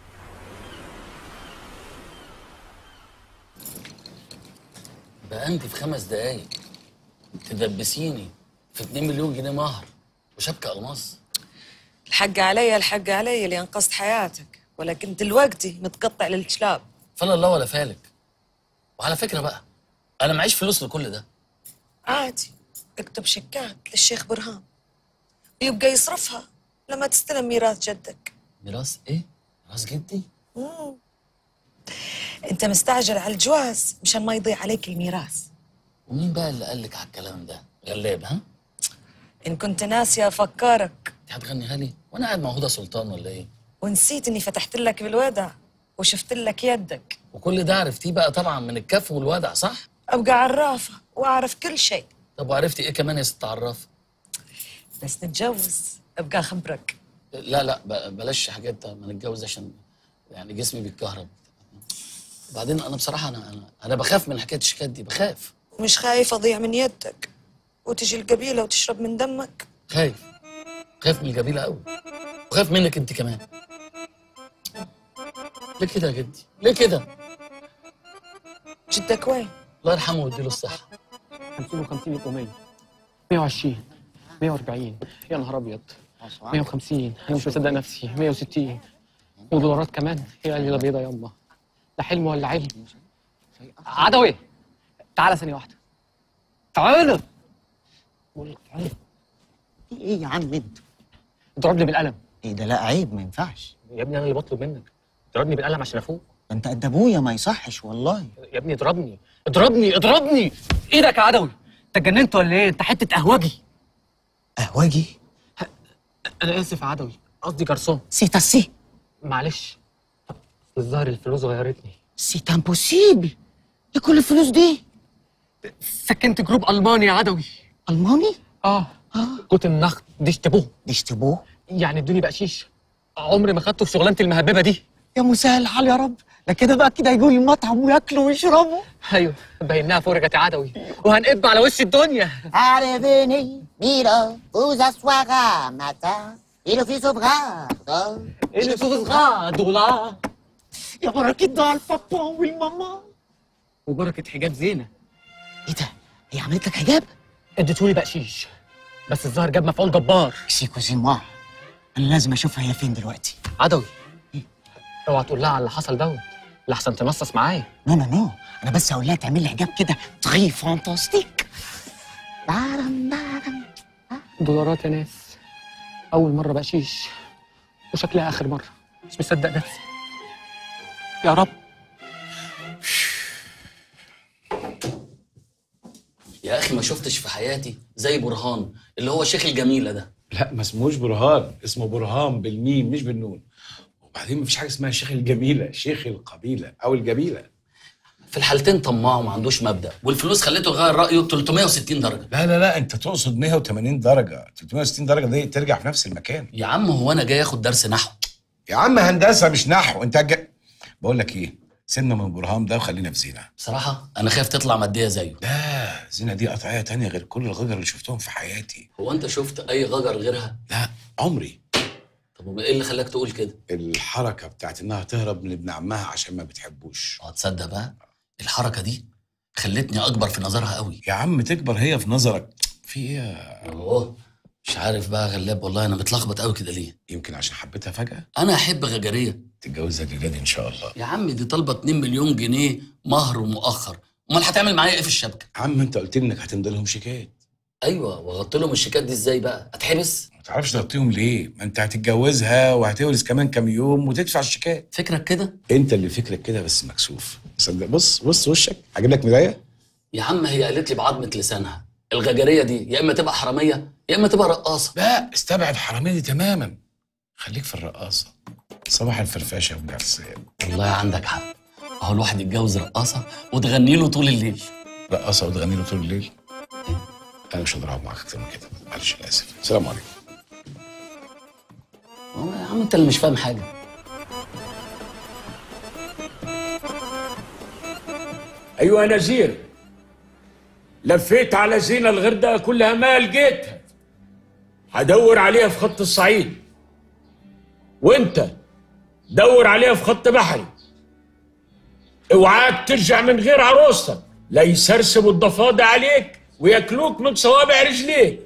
بقى انت في خمس دقايق تدبسيني في 2 مليون جنيه مهر وشبكه الماس الحق علي الحق علي اللي انقذت حياتك ولكن دلوقتي متقطع للكلاب فلا الله ولا فالك وعلى فكره بقى انا معيش فلوس لكل ده عادي اكتب شيكات للشيخ برهان يبقى يصرفها لما تستلم ميراث جدك ميراث ايه؟ ميراث جدي؟ مم. انت مستعجل على الجواز مشان ما يضيع عليك الميراث ومين بقى اللي قال لك على الكلام ده؟ غلاب ها؟ ان كنت ناسي افكرك انت هتغنيها لي؟ وانا قاعد مع هدى سلطان ولا ايه؟ ونسيت اني فتحت لك بالودع وشفت لك يدك وكل ده عرفتيه بقى طبعا من الكف والودع صح؟ ابقى عرافه واعرف كل شيء طب وعرفتي ايه كمان يا ست عراف؟ بس نتجوز ابقى اخبرك لا لا ب- بلاش حاجات ما نتجوز عشان يعني جسمي بيتكهرب وبعدين انا بصراحه انا انا انا بخاف من حكايه الشيكات دي بخاف مش خايف اضيع من يدك وتجي القبيله وتشرب من دمك خايف خايف من الجميله قوي وخايف منك انت كمان ليه كده يا جدي؟ ليه كده؟ جدك وين؟ الله يرحمه ويديله الصحه 50 و50 يبقوا 100 120 140 يا نهار ابيض 150 انا مش مصدق نفسي 160 ودولارات كمان يا ليله بيضه يما ده حلم ولا علم عدوي تعالى ثانيه واحده تعالى بقول لك تعالى في ايه يا عم انت اضربني بالقلم ايه ده لا عيب ما ينفعش يا ابني انا اللي بطلب منك اضربني بالقلم عشان افوق ده انت قد ابويا ما يصحش والله يا ابني اضربني اضربني اضربني ايدك يا عدوي انت اتجننت ولا ايه انت حته قهوجي قهوجي انا اسف يا عدوي قصدي جرسون سي تاسي معلش أصل الظاهر الفلوس غيرتني سي امبوسيبل ايه كل الفلوس دي سكنت جروب الماني يا عدوي الماني اه اه كنت النخت ديشتبوه ديشتبوه يعني ادوني بقشيش عمري ما خدته في شغلانه المهببه دي يا مسهل الحال يا رب ده كده بقى كده يجوا المطعم وياكلوا ويشربوا ايوه باينها فرجت يا عدوي وهنقب على وش الدنيا Allez, venez, Milo, vous asseoira matin, et le fils au bras. اللي صغار دولار يا بركة ده على البابا والماما وبركه حجاب زينه ايه ده هي عملت لك حجاب اديتولي بقشيش بس الظاهر جاب مفعول جبار سيكو زيموا انا لازم اشوفها هي فين دلوقتي عدوي اوعى تقول لها على اللي حصل دوت لحسن تنصص معايا نو نو نو انا بس هقول لها تعمل لي حجاب كده تري فانتاستيك دارم دارم دولارات يا ناس اول مره بقشيش وشكلها اخر مره مش مصدق نفسي يا رب يا اخي ما شفتش في حياتي زي برهان اللي هو شيخ الجميله ده لا ما اسمهوش برهان اسمه برهان بالميم مش بالنون وبعدين مفيش حاجه اسمها شيخ الجميله شيخ القبيله او الجبيله في الحالتين طماع وما عندوش مبدا والفلوس خليته يغير رايه 360 درجه لا لا لا انت تقصد 180 درجه 360 درجه دي ترجع في نفس المكان يا عم هو انا جاي اخد درس نحو يا عم هندسه مش نحو انت جا... بقول لك ايه سيبنا من برهان ده وخلينا في زينه بصراحه انا خايف تطلع ماديه زيه لا زينه دي قطعيه تانية غير كل الغجر اللي شفتهم في حياتي هو انت شفت اي غجر غيرها لا عمري طب ايه اللي خلاك تقول كده الحركه بتاعت انها تهرب من ابن عمها عشان ما بتحبوش اه تصدق بقى الحركه دي خلتني اكبر في نظرها قوي يا عم تكبر هي في نظرك في ايه يا- اوه مش عارف بقى غلاب والله انا متلخبط قوي كده ليه يمكن عشان حبيتها فجاه انا احب غجريه تتجوزها جداد ان شاء الله يا عم دي طالبه 2 مليون جنيه مهر ومؤخر امال هتعمل معايا ايه في الشبكه عم انت قلت لي انك هتمضي لهم شيكات ايوه واغطي لهم الشيكات دي ازاي بقى اتحبس ما تعرفش تغطيهم ليه ما انت هتتجوزها وهتورث كمان كام يوم وتدفع الشيكات فكرك كده انت اللي فكرك كده بس مكسوف صدق بص بص وشك هجيب لك مرايه يا عم هي قالت لي بعظمه لسانها الغجريه دي يا اما تبقى حراميه يا اما تبقى رقاصه لا استبعد حرامية دي تماما خليك في الرقاصه صباح الفرفشه والجرسيه والله عندك حق اهو الواحد يتجوز رقاصه وتغني له طول الليل رقاصه وتغني له طول الليل انا مش هقدر اقعد معاك اكتر من كده معلش انا اسف السلام عليكم والله يا عم انت اللي مش فاهم حاجه ايوه يا نزير لفيت على زينة الغردقة كلها ما لقيتها هدور عليها في خط الصعيد وانت دور عليها في خط بحري اوعاك ترجع من غير عروستك لا يسرسبوا الضفادع عليك وياكلوك من صوابع رجليك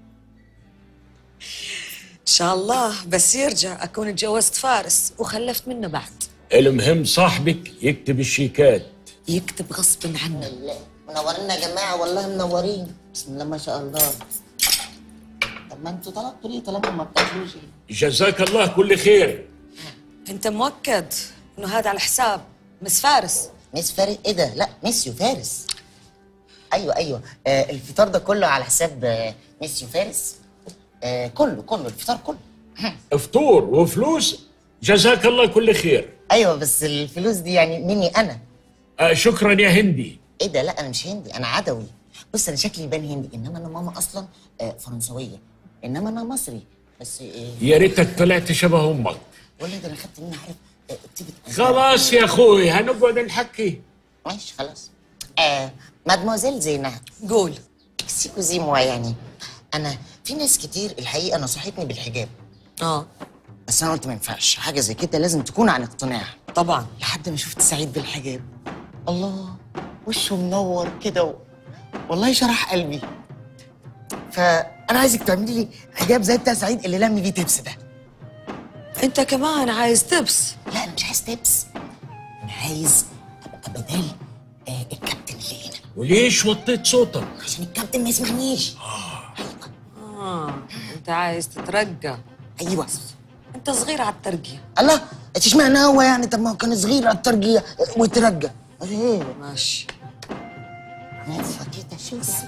ان شاء الله بس يرجع اكون اتجوزت فارس وخلفت منه بعد المهم صاحبك يكتب الشيكات يكتب غصب عنه منورين يا جماعه والله منورين بسم الله ما شاء الله طب ما انتوا طلبتوا ليه طالما ما بتاكلوش ايه جزاك الله كل خير انت مؤكد انه هذا على حساب مس فارس ميس فارس ايه ده لا ميسيو فارس ايوه ايوه آه الفطار ده كله على حساب آه ميسيو فارس آه كله كله الفطار كله فطور وفلوس جزاك الله كل خير ايوه بس الفلوس دي يعني مني انا آه شكرا يا هندي ايه ده لا انا مش هندي انا عدوي بص انا شكلي يبان هندي انما انا ماما اصلا آه فرنسويه انما انا مصري بس آه يا ريتك طلعت شبه امك والله ده انا خدت منها عارف آه طيبه خلاص يا اخوي هنقعد نحكي ماشي خلاص آه مادموزيل زينة قول سيكو زي موا يعني انا في ناس كتير الحقيقه نصحتني بالحجاب اه بس انا قلت ما ينفعش حاجه زي كده لازم تكون عن اقتناع طبعا لحد ما شفت سعيد بالحجاب الله وشه منور كده و... والله شرح قلبي فانا عايزك تعملي لي حجاب زي بتاع سعيد اللي لم بيه تبس ده انت كمان عايز تبس لا انا مش عايز تبس انا عايز ابقى بدال آه الكابتن اللي هنا وليش وطيت صوتك عشان الكابتن ما يسمعنيش اه انت عايز تترقى ايوه انت صغير على الترقية الله انت اشمعنى هو يعني طب ما هو كان صغير على الترقيه وترجى ايه ماشي نفسك كده شوف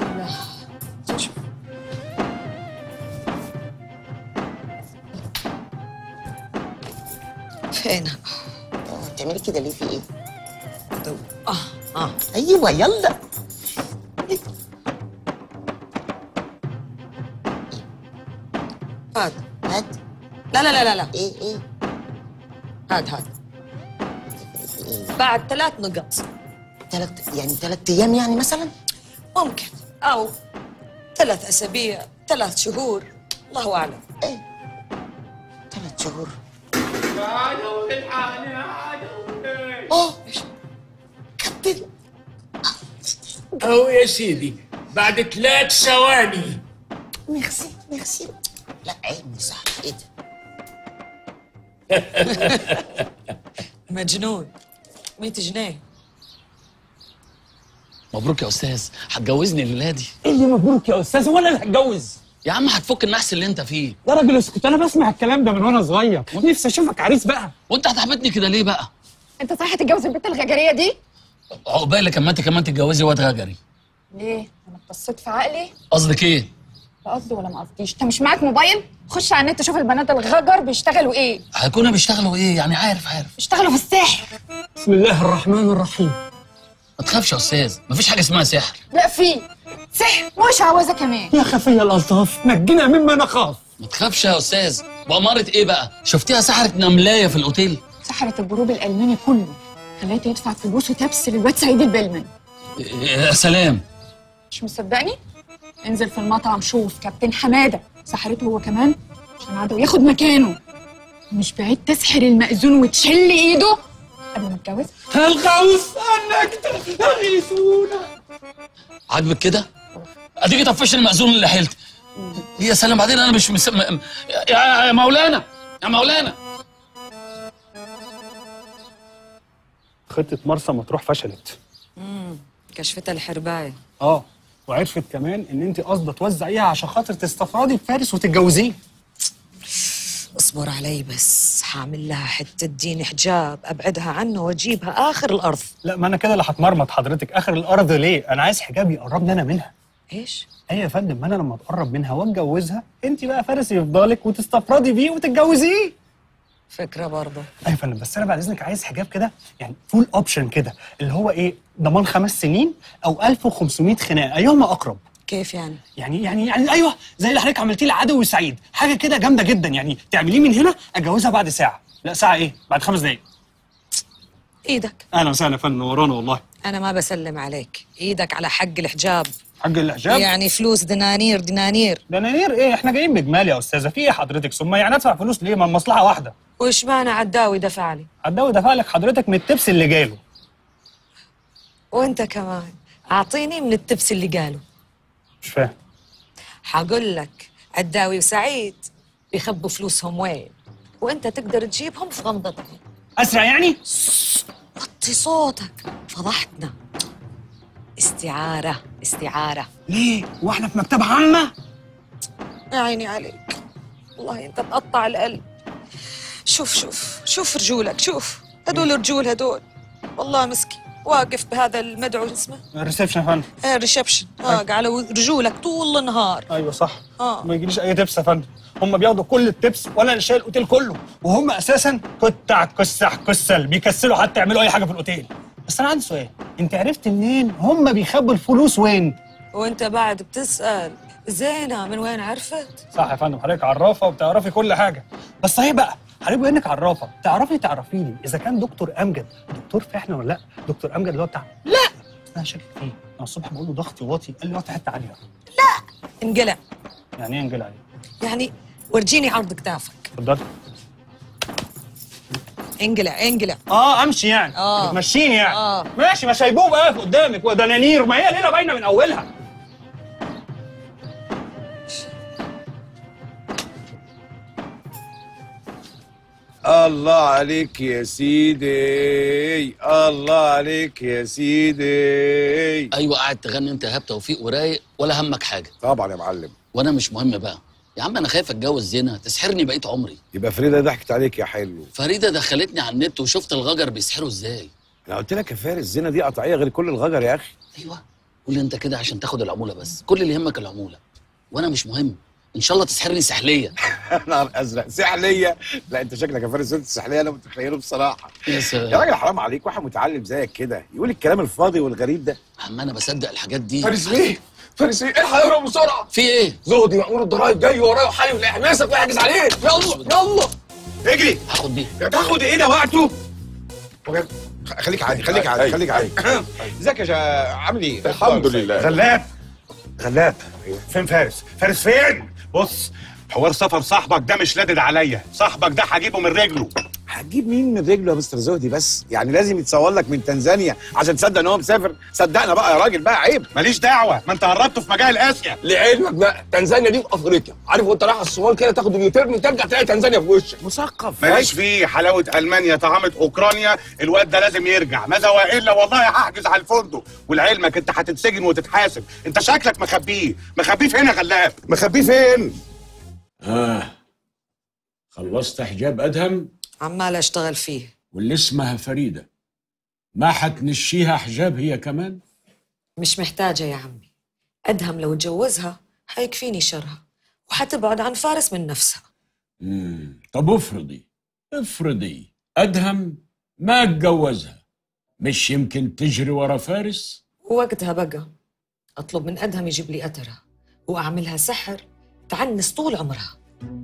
فينها آه، بتعملي كده ليه في ايه دو. اه اه ايوه يلا هاد هات لا لا لا لا لا ايه ايه هاد هاد ايه بعد ثلاث نقط تلات يعني تلات ايام يعني مثلا ممكن او ثلاث اسابيع ثلاث شهور الله اعلم ايه تلات شهور اه كابتن اهو يا سيدي بعد ثلاث ثواني ميرسي ميرسي لا عيني صح ايه ده مجنون 100 جنيه مبروك يا استاذ هتجوزني الليله دي ايه اللي مبروك يا استاذ وانا اللي هتجوز يا عم هتفك النحس اللي انت فيه يا راجل اسكت انا بسمع الكلام ده من وانا صغير نفسي اشوفك عريس بقى وانت هتحبطني كده ليه بقى انت صحيح هتتجوز البنت الغجريه دي عقبالك اما انت كمان تتجوزي واد غجري ليه انا بصيت في عقلي قصدك ايه لا قصدي ولا ما قصديش انت مش معاك موبايل خش على النت شوف البنات الغجر بيشتغلوا ايه هيكونوا بيشتغلوا ايه يعني عارف عارف بيشتغلوا في السحر بسم الله الرحمن الرحيم ما تخافش يا استاذ مفيش حاجه اسمها سحر لا في سحر مش عاوزه كمان يا خفي الالطاف نجنا مما نخاف ما تخافش يا استاذ واماره ايه بقى شفتيها سحرة نملايه في الاوتيل سحرت الجروب الالماني كله خليته يدفع فلوس وتبس للواد سعيد البلمن يا سلام مش مصدقني انزل في المطعم شوف كابتن حماده سحرته هو كمان عشان عدو ياخد مكانه مش بعيد تسحر المأذون وتشل ايده قبل ما اتجوز الغوث انك تغيثونا عاجبك كده؟ اديكي طفش المأذون اللي حيلت يا سلام بعدين انا مش مس... م... م- يا يا مولانا يا مولانا خطه مرسى مطروح فشلت امم كشفتها الحربايه اه وعرفت كمان ان انت قاصده توزعيها عشان خاطر تستفردي بفارس وتتجوزيه اصبر علي بس هعمل لها حته دين حجاب ابعدها عنه واجيبها اخر الارض لا ما انا كده اللي هتمرمط حضرتك اخر الارض ليه انا عايز حجاب يقربني انا منها ايش ايوه يا فندم ما انا لما اتقرب منها واتجوزها انت بقى فارس يفضلك وتستفردي بيه وتتجوزيه فكره برضه ايوه يا فندم بس انا بعد اذنك عايز حجاب كده يعني فول اوبشن كده اللي هو ايه ضمان خمس سنين او 1500 خناقه ايهما اقرب كيف يعني يعني يعني يعني ايوه زي اللي حضرتك عملتيه لعدوي سعيد حاجه كده جامده جدا يعني تعمليه من هنا اتجوزها بعد ساعه لا ساعه ايه بعد خمس دقايق ايدك اهلا وسهلا يا فندم ورانا والله انا ما بسلم عليك ايدك على حق الحجاب حق الحجاب يعني فلوس دنانير دنانير دنانير ايه احنا جايين بجمال يا استاذه في ايه حضرتك ثم يعني ادفع فلوس ليه ما المصلحه واحده وش معنى عداوي دفع لي عداوي دفع لك حضرتك من التبس اللي جاله وانت كمان اعطيني من التبس اللي قالوا مش فاهم حقول لك عداوي وسعيد بيخبوا فلوسهم وين وانت تقدر تجيبهم في غمضة عين اسرع يعني وطي صوتك فضحتنا استعارة استعارة ليه واحنا في مكتبة عامة يا عيني عليك والله انت تقطع القلب شوف شوف شوف رجولك شوف هدول رجول هدول والله مسكين واقف بهذا المدعو اسمه الريسبشن يا فندم آه ريسبشن اه على رجولك طول النهار ايوه صح اه ما يجيليش اي تبس يا فندم هم بياخدوا كل التبس وانا اللي شايل الاوتيل كله وهم اساسا كتع كسح كسل بيكسلوا حتى يعملوا اي حاجه في الاوتيل بس انا عندي سؤال انت عرفت منين هم بيخبوا الفلوس وين وانت بعد بتسأل زينة من وين عرفت؟ صح يا فندم حضرتك عرافه وبتعرفي كل حاجه بس صحيح بقى حضرتك بما انك عرافه تعرفي تعرفي لي اذا كان دكتور امجد دكتور فعلا ولا لا دكتور امجد اللي هو بتاع لا انا شاكك فيه انا الصبح بقول له ضغطي واطي قال لي واطي حته عاليه انقلع يعني ايه انجل عليه يعني ورجيني عرض كتافك اتفضل انقلع انقلع اه امشي يعني آه. بتمشيني يعني آه. ماشي ما سايبوه بقى قدامك ودنانير ما هي ليله باينه من اولها الله عليك يا سيدي الله عليك يا سيدي ايوه قاعد تغني انت ايهاب توفيق ورايق ولا همك حاجه طبعا يا معلم وانا مش مهم بقى يا عم انا خايف اتجوز زينه تسحرني بقيت عمري يبقى فريده ضحكت عليك يا حلو فريده دخلتني على النت وشفت الغجر بيسحروا ازاي انا قلت لك يا فارس زينه دي قطعيه غير كل الغجر يا اخي ايوه قول لي انت كده عشان تاخد العموله بس كل اللي يهمك العموله وانا مش مهم ان شاء الله تسحرني سحليه نهار ازرق سحليه لا انت شكلك يا فارس انت سحليه انا متخيله بصراحه يا سلام. يا راجل حرام عليك واحد متعلم زيك كده يقول الكلام الفاضي والغريب ده عم انا بصدق الحاجات دي فارس ليه؟ فارس ايه؟ الحق اهرب بسرعه في ايه؟ زهدي مأمور الضرايب جاي ورايا وحالف لإحماسك ويحجز عليه يلا يلا اجري هاخد دي تاخد ايه ده وقته خليك عادي خليك عادي خليك عادي ازيك يا جا عامل ايه الحمد لله. غلاب غلاب فين فارس فارس فين بص حوار سفر صاحبك ده مش لادد عليا صاحبك ده هجيبه من رجله هتجيب مين من رجله يا مستر زهدي بس يعني لازم يتصور لك من تنزانيا عشان تصدق ان هو مسافر صدقنا بقى يا راجل بقى عيب ماليش دعوه ما انت هربته في مجال اسيا لعلمك بقى تنزانيا دي في افريقيا عارف وانت رايح على الصومال كده تاخد اليوتيرن ترجع تلاقي تنزانيا في وشك مثقف ماليش فيه حلاوه المانيا طعامه اوكرانيا الواد ده لازم يرجع ماذا والا والله هحجز على الفندق ولعلمك انت هتتسجن وتتحاسب انت شكلك مخبيه مخبيه فين يا غلاب مخبيه فين اه خلصت حجاب ادهم عمال اشتغل فيه واللي اسمها فريده ما حتنشيها حجاب هي كمان مش محتاجة يا عمي أدهم لو اتجوزها حيكفيني شرها وحتبعد عن فارس من نفسها مم. طب افرضي افرضي ادهم ما اتجوزها مش يمكن تجري ورا فارس ووقتها بقى أطلب من أدهم يجيب لي أثرها وأعملها سحر تعنس طول عمرها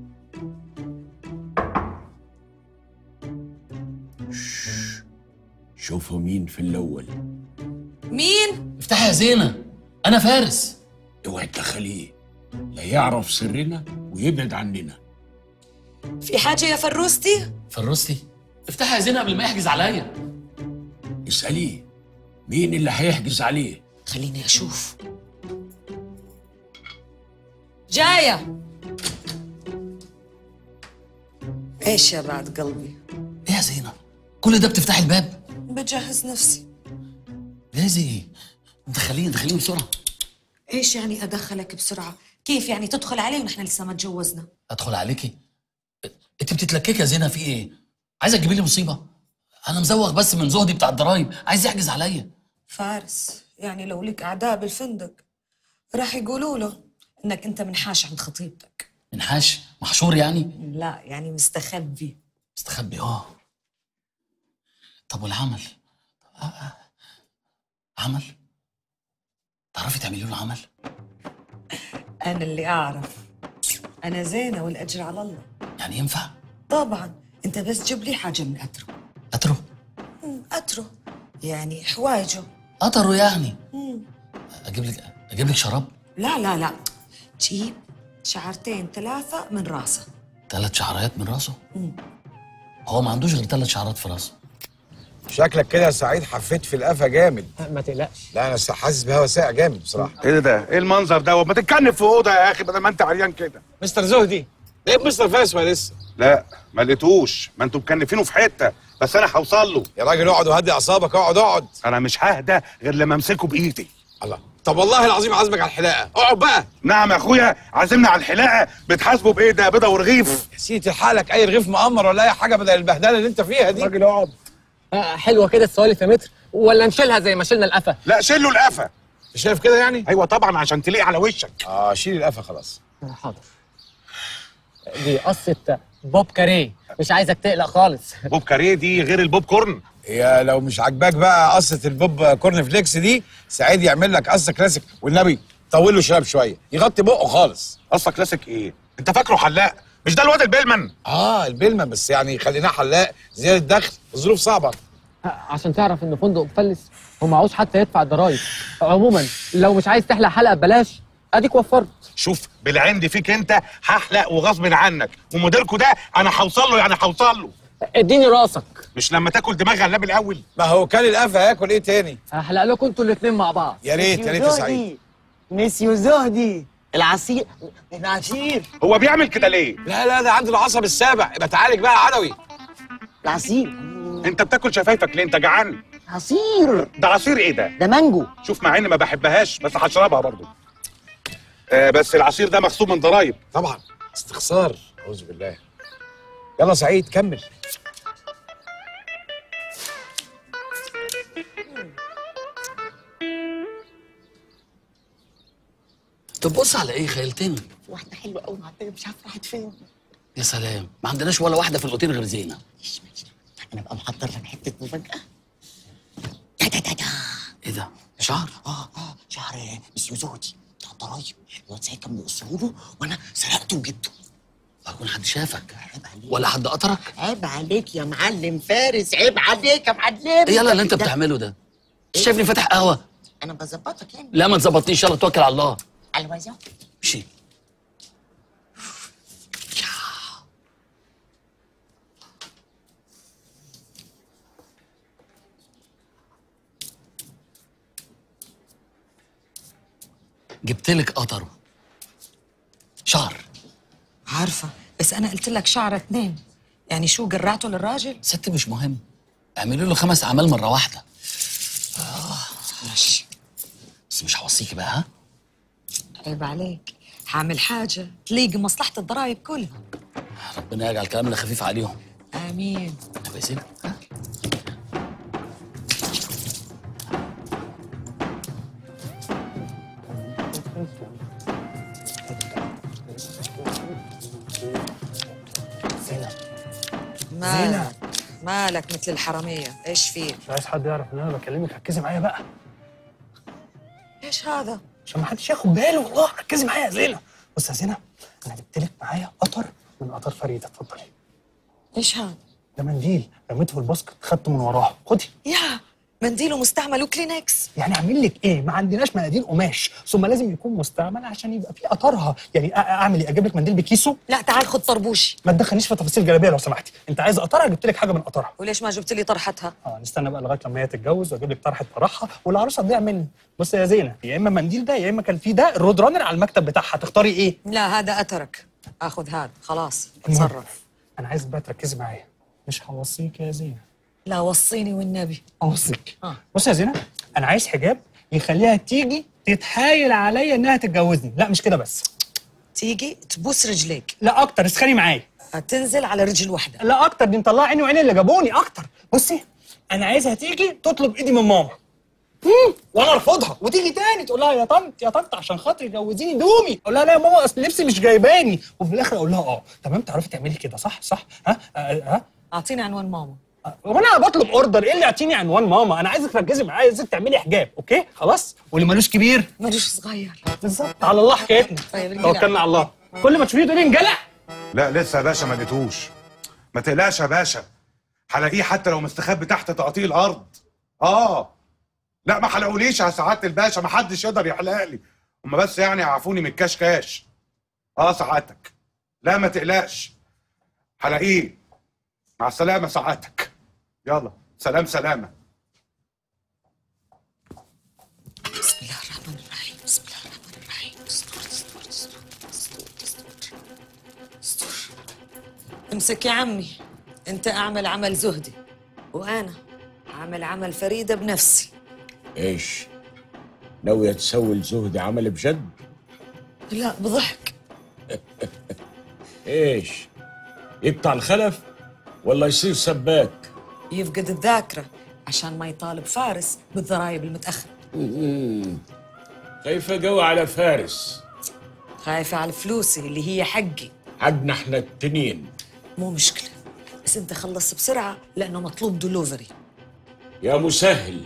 شوفوا مين في الاول مين؟ افتحي يا زينه انا فارس اوعي تدخليه لا يعرف سرنا ويبعد عننا في حاجة يا فروستي؟ فروستي افتحي يا زينة قبل ما يحجز عليا اسأليه مين اللي هيحجز عليه خليني أشوف جاية ايش يا بعد قلبي؟ ايه يا زينة كل ده بتفتحي الباب بجهز نفسي جاهزة ايه دخليني دخليني بسرعة ايش يعني ادخلك بسرعة؟ كيف يعني تدخل علي ونحن لسه ما تجوزنا؟ ادخل عليكي انت بتتلككي يا زينة في ايه عايزة تجيبي لي مصيبة انا مزوغ بس من زهدي بتاع الضرايب عايز يحجز عليا فارس يعني لو لك اعداء بالفندق راح يقولوا له انك انت منحاش عند خطيبتك منحاش محشور يعني لا يعني مستخبي مستخبي اه طب والعمل آه، آه. عمل تعرفي تعملي له عمل انا اللي اعرف انا زينة والاجر على الله يعني ينفع طبعا انت بس جيب لي حاجة من اترو اترو مم، اترو يعني حوايجه قطره يعني مم. اجيب لك اجيب لك شراب لا لا لا جيب شعرتين ثلاثة من راسه ثلاث شعرات من راسه مم. هو ما عندوش غير ثلاث شعرات في راسه شكلك كده يا سعيد حفيت في القفا جامد ما تقلقش لا انا حاسس بهوا ساقع جامد بصراحه ايه ده؟ ايه المنظر ده؟ ما تتكنف في اوضه يا اخي بدل ما انت عريان كده. مستر زهدي لقيت مستر فارس ولا لسه لا ما لقيتوش، ما انتوا مكنفينه في حته، بس انا هوصل له. يا راجل اقعد وهدي اعصابك اقعد اقعد انا مش ههدى غير لما امسكه بايدي. الله طب والله العظيم عازمك على الحلاقه اقعد بقى نعم يا اخويا عازمنا على الحلاقه بتحاسبه بايه ده بيضه ورغيف يا سيدي تلحق لك اي رغيف مقمر ولا اي حاجه بدل البهدله اللي انت فيها دي راجل اقعد آه حلوه كده السوالف يا متر ولا نشيلها زي ما شلنا القفا لا شيله القفا شايف كده يعني ايوه طبعا عشان تليق على وشك اه شيل القفا خلاص آه، حاضر دي قصة بوب كاريه مش عايزك تقلق خالص بوب كاريه دي غير البوب كورن يا لو مش عاجباك بقى قصه البوب كورن فليكس دي سعيد يعمل لك قصه كلاسيك والنبي طول له شراب شويه يغطي بقه خالص قصه كلاسيك ايه انت فاكره حلاق مش ده الواد البيلمان اه البلمه بس يعني خليناه حلاق زياده دخل الظروف صعبه آه، عشان تعرف ان فندق مفلس ومعهوش حتى يدفع الضرايب عموما لو مش عايز تحلق حلقه ببلاش اديك وفرت شوف بالعند فيك انت هحلق وغصب عنك ومديركوا ده انا هوصل له يعني هوصل له اديني راسك مش لما تاكل دماغ غلاب الاول ما هو كان القفا هياكل ايه تاني هحلق لكم انتوا الاثنين مع بعض يا ريت يا ريت يا سعيد مسيو زهدي العصير العصير هو بيعمل كده ليه لا لا ده عنده العصب السابع يبقى تعالج بقى يا عدوي العصير انت بتاكل شفايفك ليه انت جعان عصير ده عصير ايه ده ده مانجو شوف مع اني ما بحبهاش بس هشربها برضو آه بس العصير ده مخصوم من ضرايب طبعا استخسار اعوذ بالله يلا سعيد كمل طب بص على ايه خيلتني واحده حلوه قوي معديه مش عارفه راحت فين يا سلام ما عندناش ولا واحده في الاوتيل غير زينه انا بقى محضر لك حته مفاجاه ايه ده شعر اه اه شعر مسيو زهدي بتاع الضرايب الواد سعيد كان بيقصه له وانا سرقته وجبته اكون حد شافك ولا حد قطرك عيب عليك يا معلم فارس عيب عليك يا معلم ايه يلا اللي انت ده- بتعمله ده انت شايفني فاتح قهوه انا بظبطك يعني لا ما تظبطنيش يلا توكل على الله على الوزن مشي جبت لك قطره شعر عارفة بس أنا قلت لك شعرة اتنين يعني شو قرعته للراجل؟ ست مش مهم اعملوا له خمس اعمال مره واحده ماشي بس مش هوصيكي بقى ها عيب عليك هعمل حاجة تليق مصلحة الضرايب كلها ربنا يجعل كلامنا خفيف عليهم آمين كويسين ها مالك مالك مثل الحرامية إيش فيه؟ مش عايز حد يعرف ان انا بكلمك ركزي معايا بقى إيش هذا؟ عشان ما حدش ياخد باله والله ركزي معايا يا زينه بص يا زينه انا جبت لك معايا قطر من قطر فريده اتفضلي إيش هذا؟ ده منديل رميته في الباسكت خدته من وراه خدي يا منديل ومستعمل وكلينكس يعني اعمل لك ايه ما عندناش مناديل قماش ثم لازم يكون مستعمل عشان يبقى فيه اثرها يعني أ- اعمل ايه اجيب لك منديل بكيسه لا تعال خد طربوشي ما تدخلنيش في تفاصيل جلابيه لو سمحتي انت عايز اثرها جبت لك حاجه من اثرها وليش ما جبت لي طرحتها اه نستنى بقى لغايه لما هي تتجوز واجيب لك طرحه فرحها والعروسه تضيع مني بص يا زينه يا اما منديل ده يا اما كان في ده الرود رانر على المكتب بتاعها تختاري ايه لا هذا اثرك اخذ هذا خلاص المهم، تصرف انا عايزك بقى تركزي معايا مش هوصيك يا زينه لا وصيني والنبي اوصيك آه. بص يا زينه انا عايز حجاب يخليها تيجي تتحايل عليا انها تتجوزني لا مش كده بس تيجي تبوس رجليك لا اكتر اسخني معايا تنزل على رجل واحده لا اكتر دي مطلعه عيني وعين اللي جابوني اكتر بصي انا عايزها تيجي تطلب ايدي من ماما مم، وانا ارفضها وتيجي تاني تقول لها يا طنط يا طنط عشان خاطري جوزيني دومي اقول لها لا يا ماما اصل لبسي مش جايباني وفي الاخر اقول لها اه تمام تعرفي تعملي كده صح صح ها آه، ها اعطيني عنوان ماما وانا بطلب اوردر ايه اللي يعطيني عنوان ماما انا عايزك تركزي معايا عايزك تعملي حجاب اوكي خلاص واللي ملوش كبير ملوش صغير بالظبط على الله حكايتنا طيب، انجلع. توكلنا على الله كل ما تشوفيه تقولي انجلع لا لسه يا باشا ما لقيتوش ما تقلقش يا باشا هلاقيه حتى لو مستخبي تحت تقاطيع الارض اه لا ما حلقوليش يا سعاده الباشا ما حدش يقدر يحلق لي هما بس يعني عفوني من الكشكاش اه سعادتك لا ما تقلقش هلاقيه مع السلامه سعادتك يلا سلام سلامه بسم الله الرحمن الرحيم بسم الله الرحمن الرحيم دستور دستور دستور دستور دستور دستور امسك يا عمي انت اعمل عمل زهدي وانا اعمل عمل فريده بنفسي ايش ناوية تسوي الزهد عمل بجد لا بضحك ايش يقطع الخلف ولا يصير سباك يفقد الذاكره عشان ما يطالب فارس بالضرايب المتاخره خايفة قوي على فارس خايفه على فلوسي اللي هي حقي حقنا احنا التنين مو مشكله بس انت خلص بسرعه لانه مطلوب دلوفري يا مسهل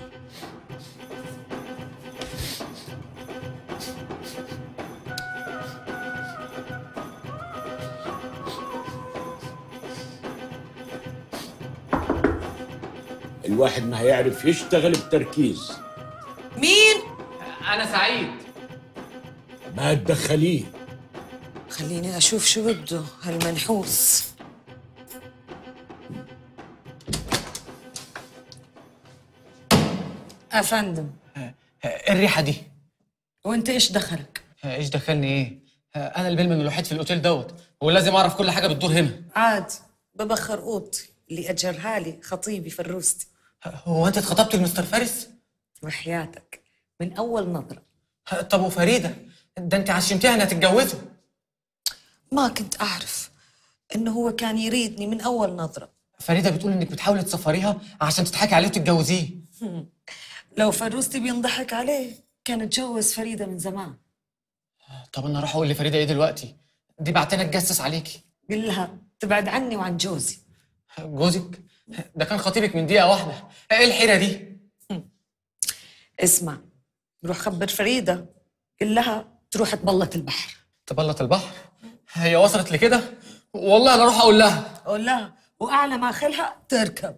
الواحد ما هيعرف يشتغل بتركيز مين انا سعيد ما تدخليه خليني اشوف شو بده هالمنحوس افندم الريحه دي وانت ايش دخلك ايش دخلني ايه انا البلمن الوحيد في الاوتيل دوت ولازم اعرف كل حاجه بتدور هنا عاد ببخر اوضتي اللي اجرها لي خطيبي فروستي هو انت اتخطبت لمستر فارس وحياتك من اول نظره طب وفريده ده انت عشمتيها انها تتجوزه ما كنت اعرف انه هو كان يريدني من اول نظره فريده بتقول انك بتحاولي تسفريها عشان تضحكي عليه وتتجوزيه لو فروستي بينضحك عليه كان اتجوز فريده من زمان طب انا اروح اقول لفريده ايه دلوقتي دي بعتنا تجسس عليكي قل لها تبعد عني وعن جوزي جوزك ده كان خطيبك من دقيقه واحده ايه الحيره دي اسمع روح خبر فريده قل لها تروح تبلط البحر تبلط البحر هي وصلت لكده والله انا اروح اقول لها قول لها واعلى ما خلها تركب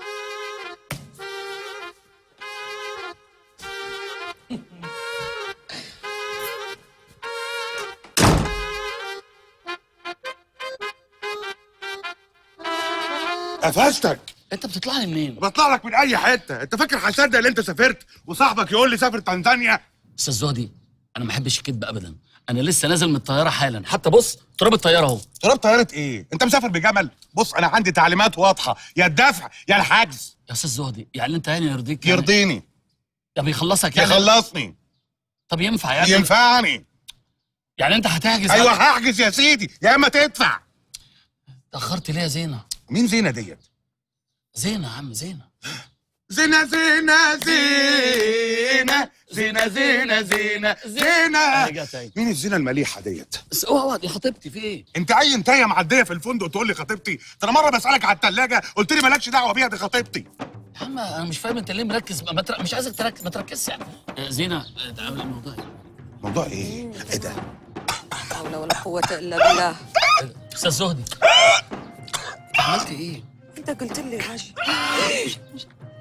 قفشتك انت بتطلع لي منين؟ بطلع لك من اي حته انت فاكر هصدق ان انت سافرت وصاحبك يقول لي سافر تنزانيا استاذ زهدي انا ما بحبش الكذب ابدا انا لسه نازل من الطياره حالا حتى بص تراب الطياره اهو تراب طياره ايه انت مسافر بجمل بص انا عندي تعليمات واضحه يا الدفع يا الحجز يا استاذ زهدي يعني انت يعني يرضيك يعني يرضيني يا بيخلصك يعني يخلصني طب ينفع يعني ينفعني يعني انت هتحجز ايوه على- هحجز يا سيدي يا اما تدفع اتاخرت ليه يا زينه مين زينه ديت زينه يا عم زينه زينه زينه زينه زينه زينه زينه زينه رجعت تاني. مين الزينه المليحه ديت بس اوعى دي خطيبتي في ايه؟ انت اي انتايه معديه في الفندق تقول لي خطيبتي ده انا مره بسالك على الثلاجه قلت لي مالكش دعوه بيها دي خطيبتي يا عم انا مش فاهم انت ليه مركز ما تر... مش عايزك تركز ما تركزش يعني آه، زينه آه، ده عامل الموضوع إيه؟ موضوع ايه ايه ده لا حول ولا قوه الا بالله استاذ زهدي عملت ايه؟ انت قلت لي حاجه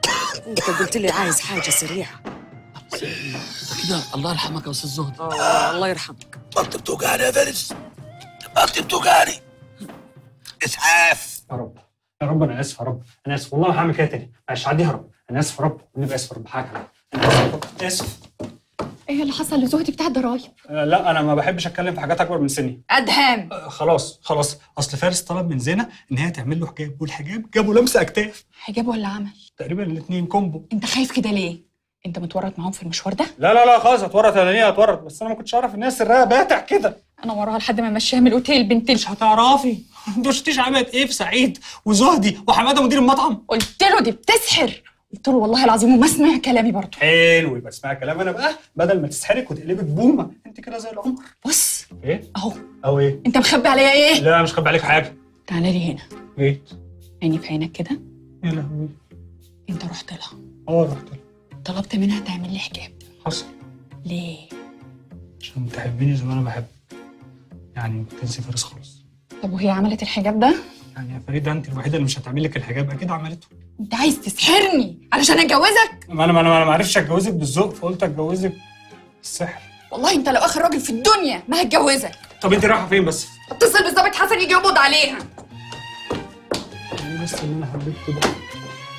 انت قلت لي عايز حاجه سريعه كده الله يرحمك يا استاذ زهدي اه الله يرحمك بطني بتوجعني يا فارس بطني بتوجعني اسعاف يا رب يا رب انا اسف يا رب انا اسف والله ما هعمل كده تاني معلش عديها يا رب انا اسف يا رب ونبقى اسف يا رب حاجه انا اسف يا رب اسف ايه اللي حصل لزهدي بتاع الضرايب آه، لا انا ما بحبش اتكلم في حاجات اكبر من سني ادهم آه، خلاص خلاص اصل فارس طلب من زينه ان هي تعمل له حجاب والحجاب جابوا لمسه اكتاف حجاب ولا عمل تقريبا الاثنين كومبو انت خايف كده ليه انت متورط معاهم في المشوار ده لا لا لا خلاص اتورط انا ليه اتورط بس انا ما كنتش اعرف ان هي سرها باتع كده انا وراها لحد ما امشيها من الاوتيل بنت مش هتعرفي انت ما شفتيش عملت ايه في سعيد وزهدي وحماده مدير المطعم قلت له دي بتسحر قلت له والله العظيم وما سمع كلامي برضه حلو يبقى اسمعي كلام انا بقى بدل ما تسحرك وتقلبك بومه انت كده زي العمر بص ايه اهو او ايه انت مخبي عليا ايه لا مش خبي عليك حاجه تعالى لي هنا ايه عيني في عينك كده يا لهوي انت رحت لها اه رحت لها. طلبت منها تعمل لي حجاب حصل ليه عشان تحبيني زي ما انا بحب يعني تنسي فارس خالص طب وهي عملت الحجاب ده يعني يا فريده انت الوحيده اللي مش هتعمل لك الحجاب اكيد عملته انت عايز تسحرني علشان اتجوزك ما انا ما انا ما عرفتش اتجوزك بالذوق فقلت اتجوزك بالسحر والله انت لو اخر راجل في الدنيا ما هتجوزك طب انت رايحه فين بس؟ اتصل بالظابط حسن يجي يقبض عليها ايه بس اللي انا حبيته ده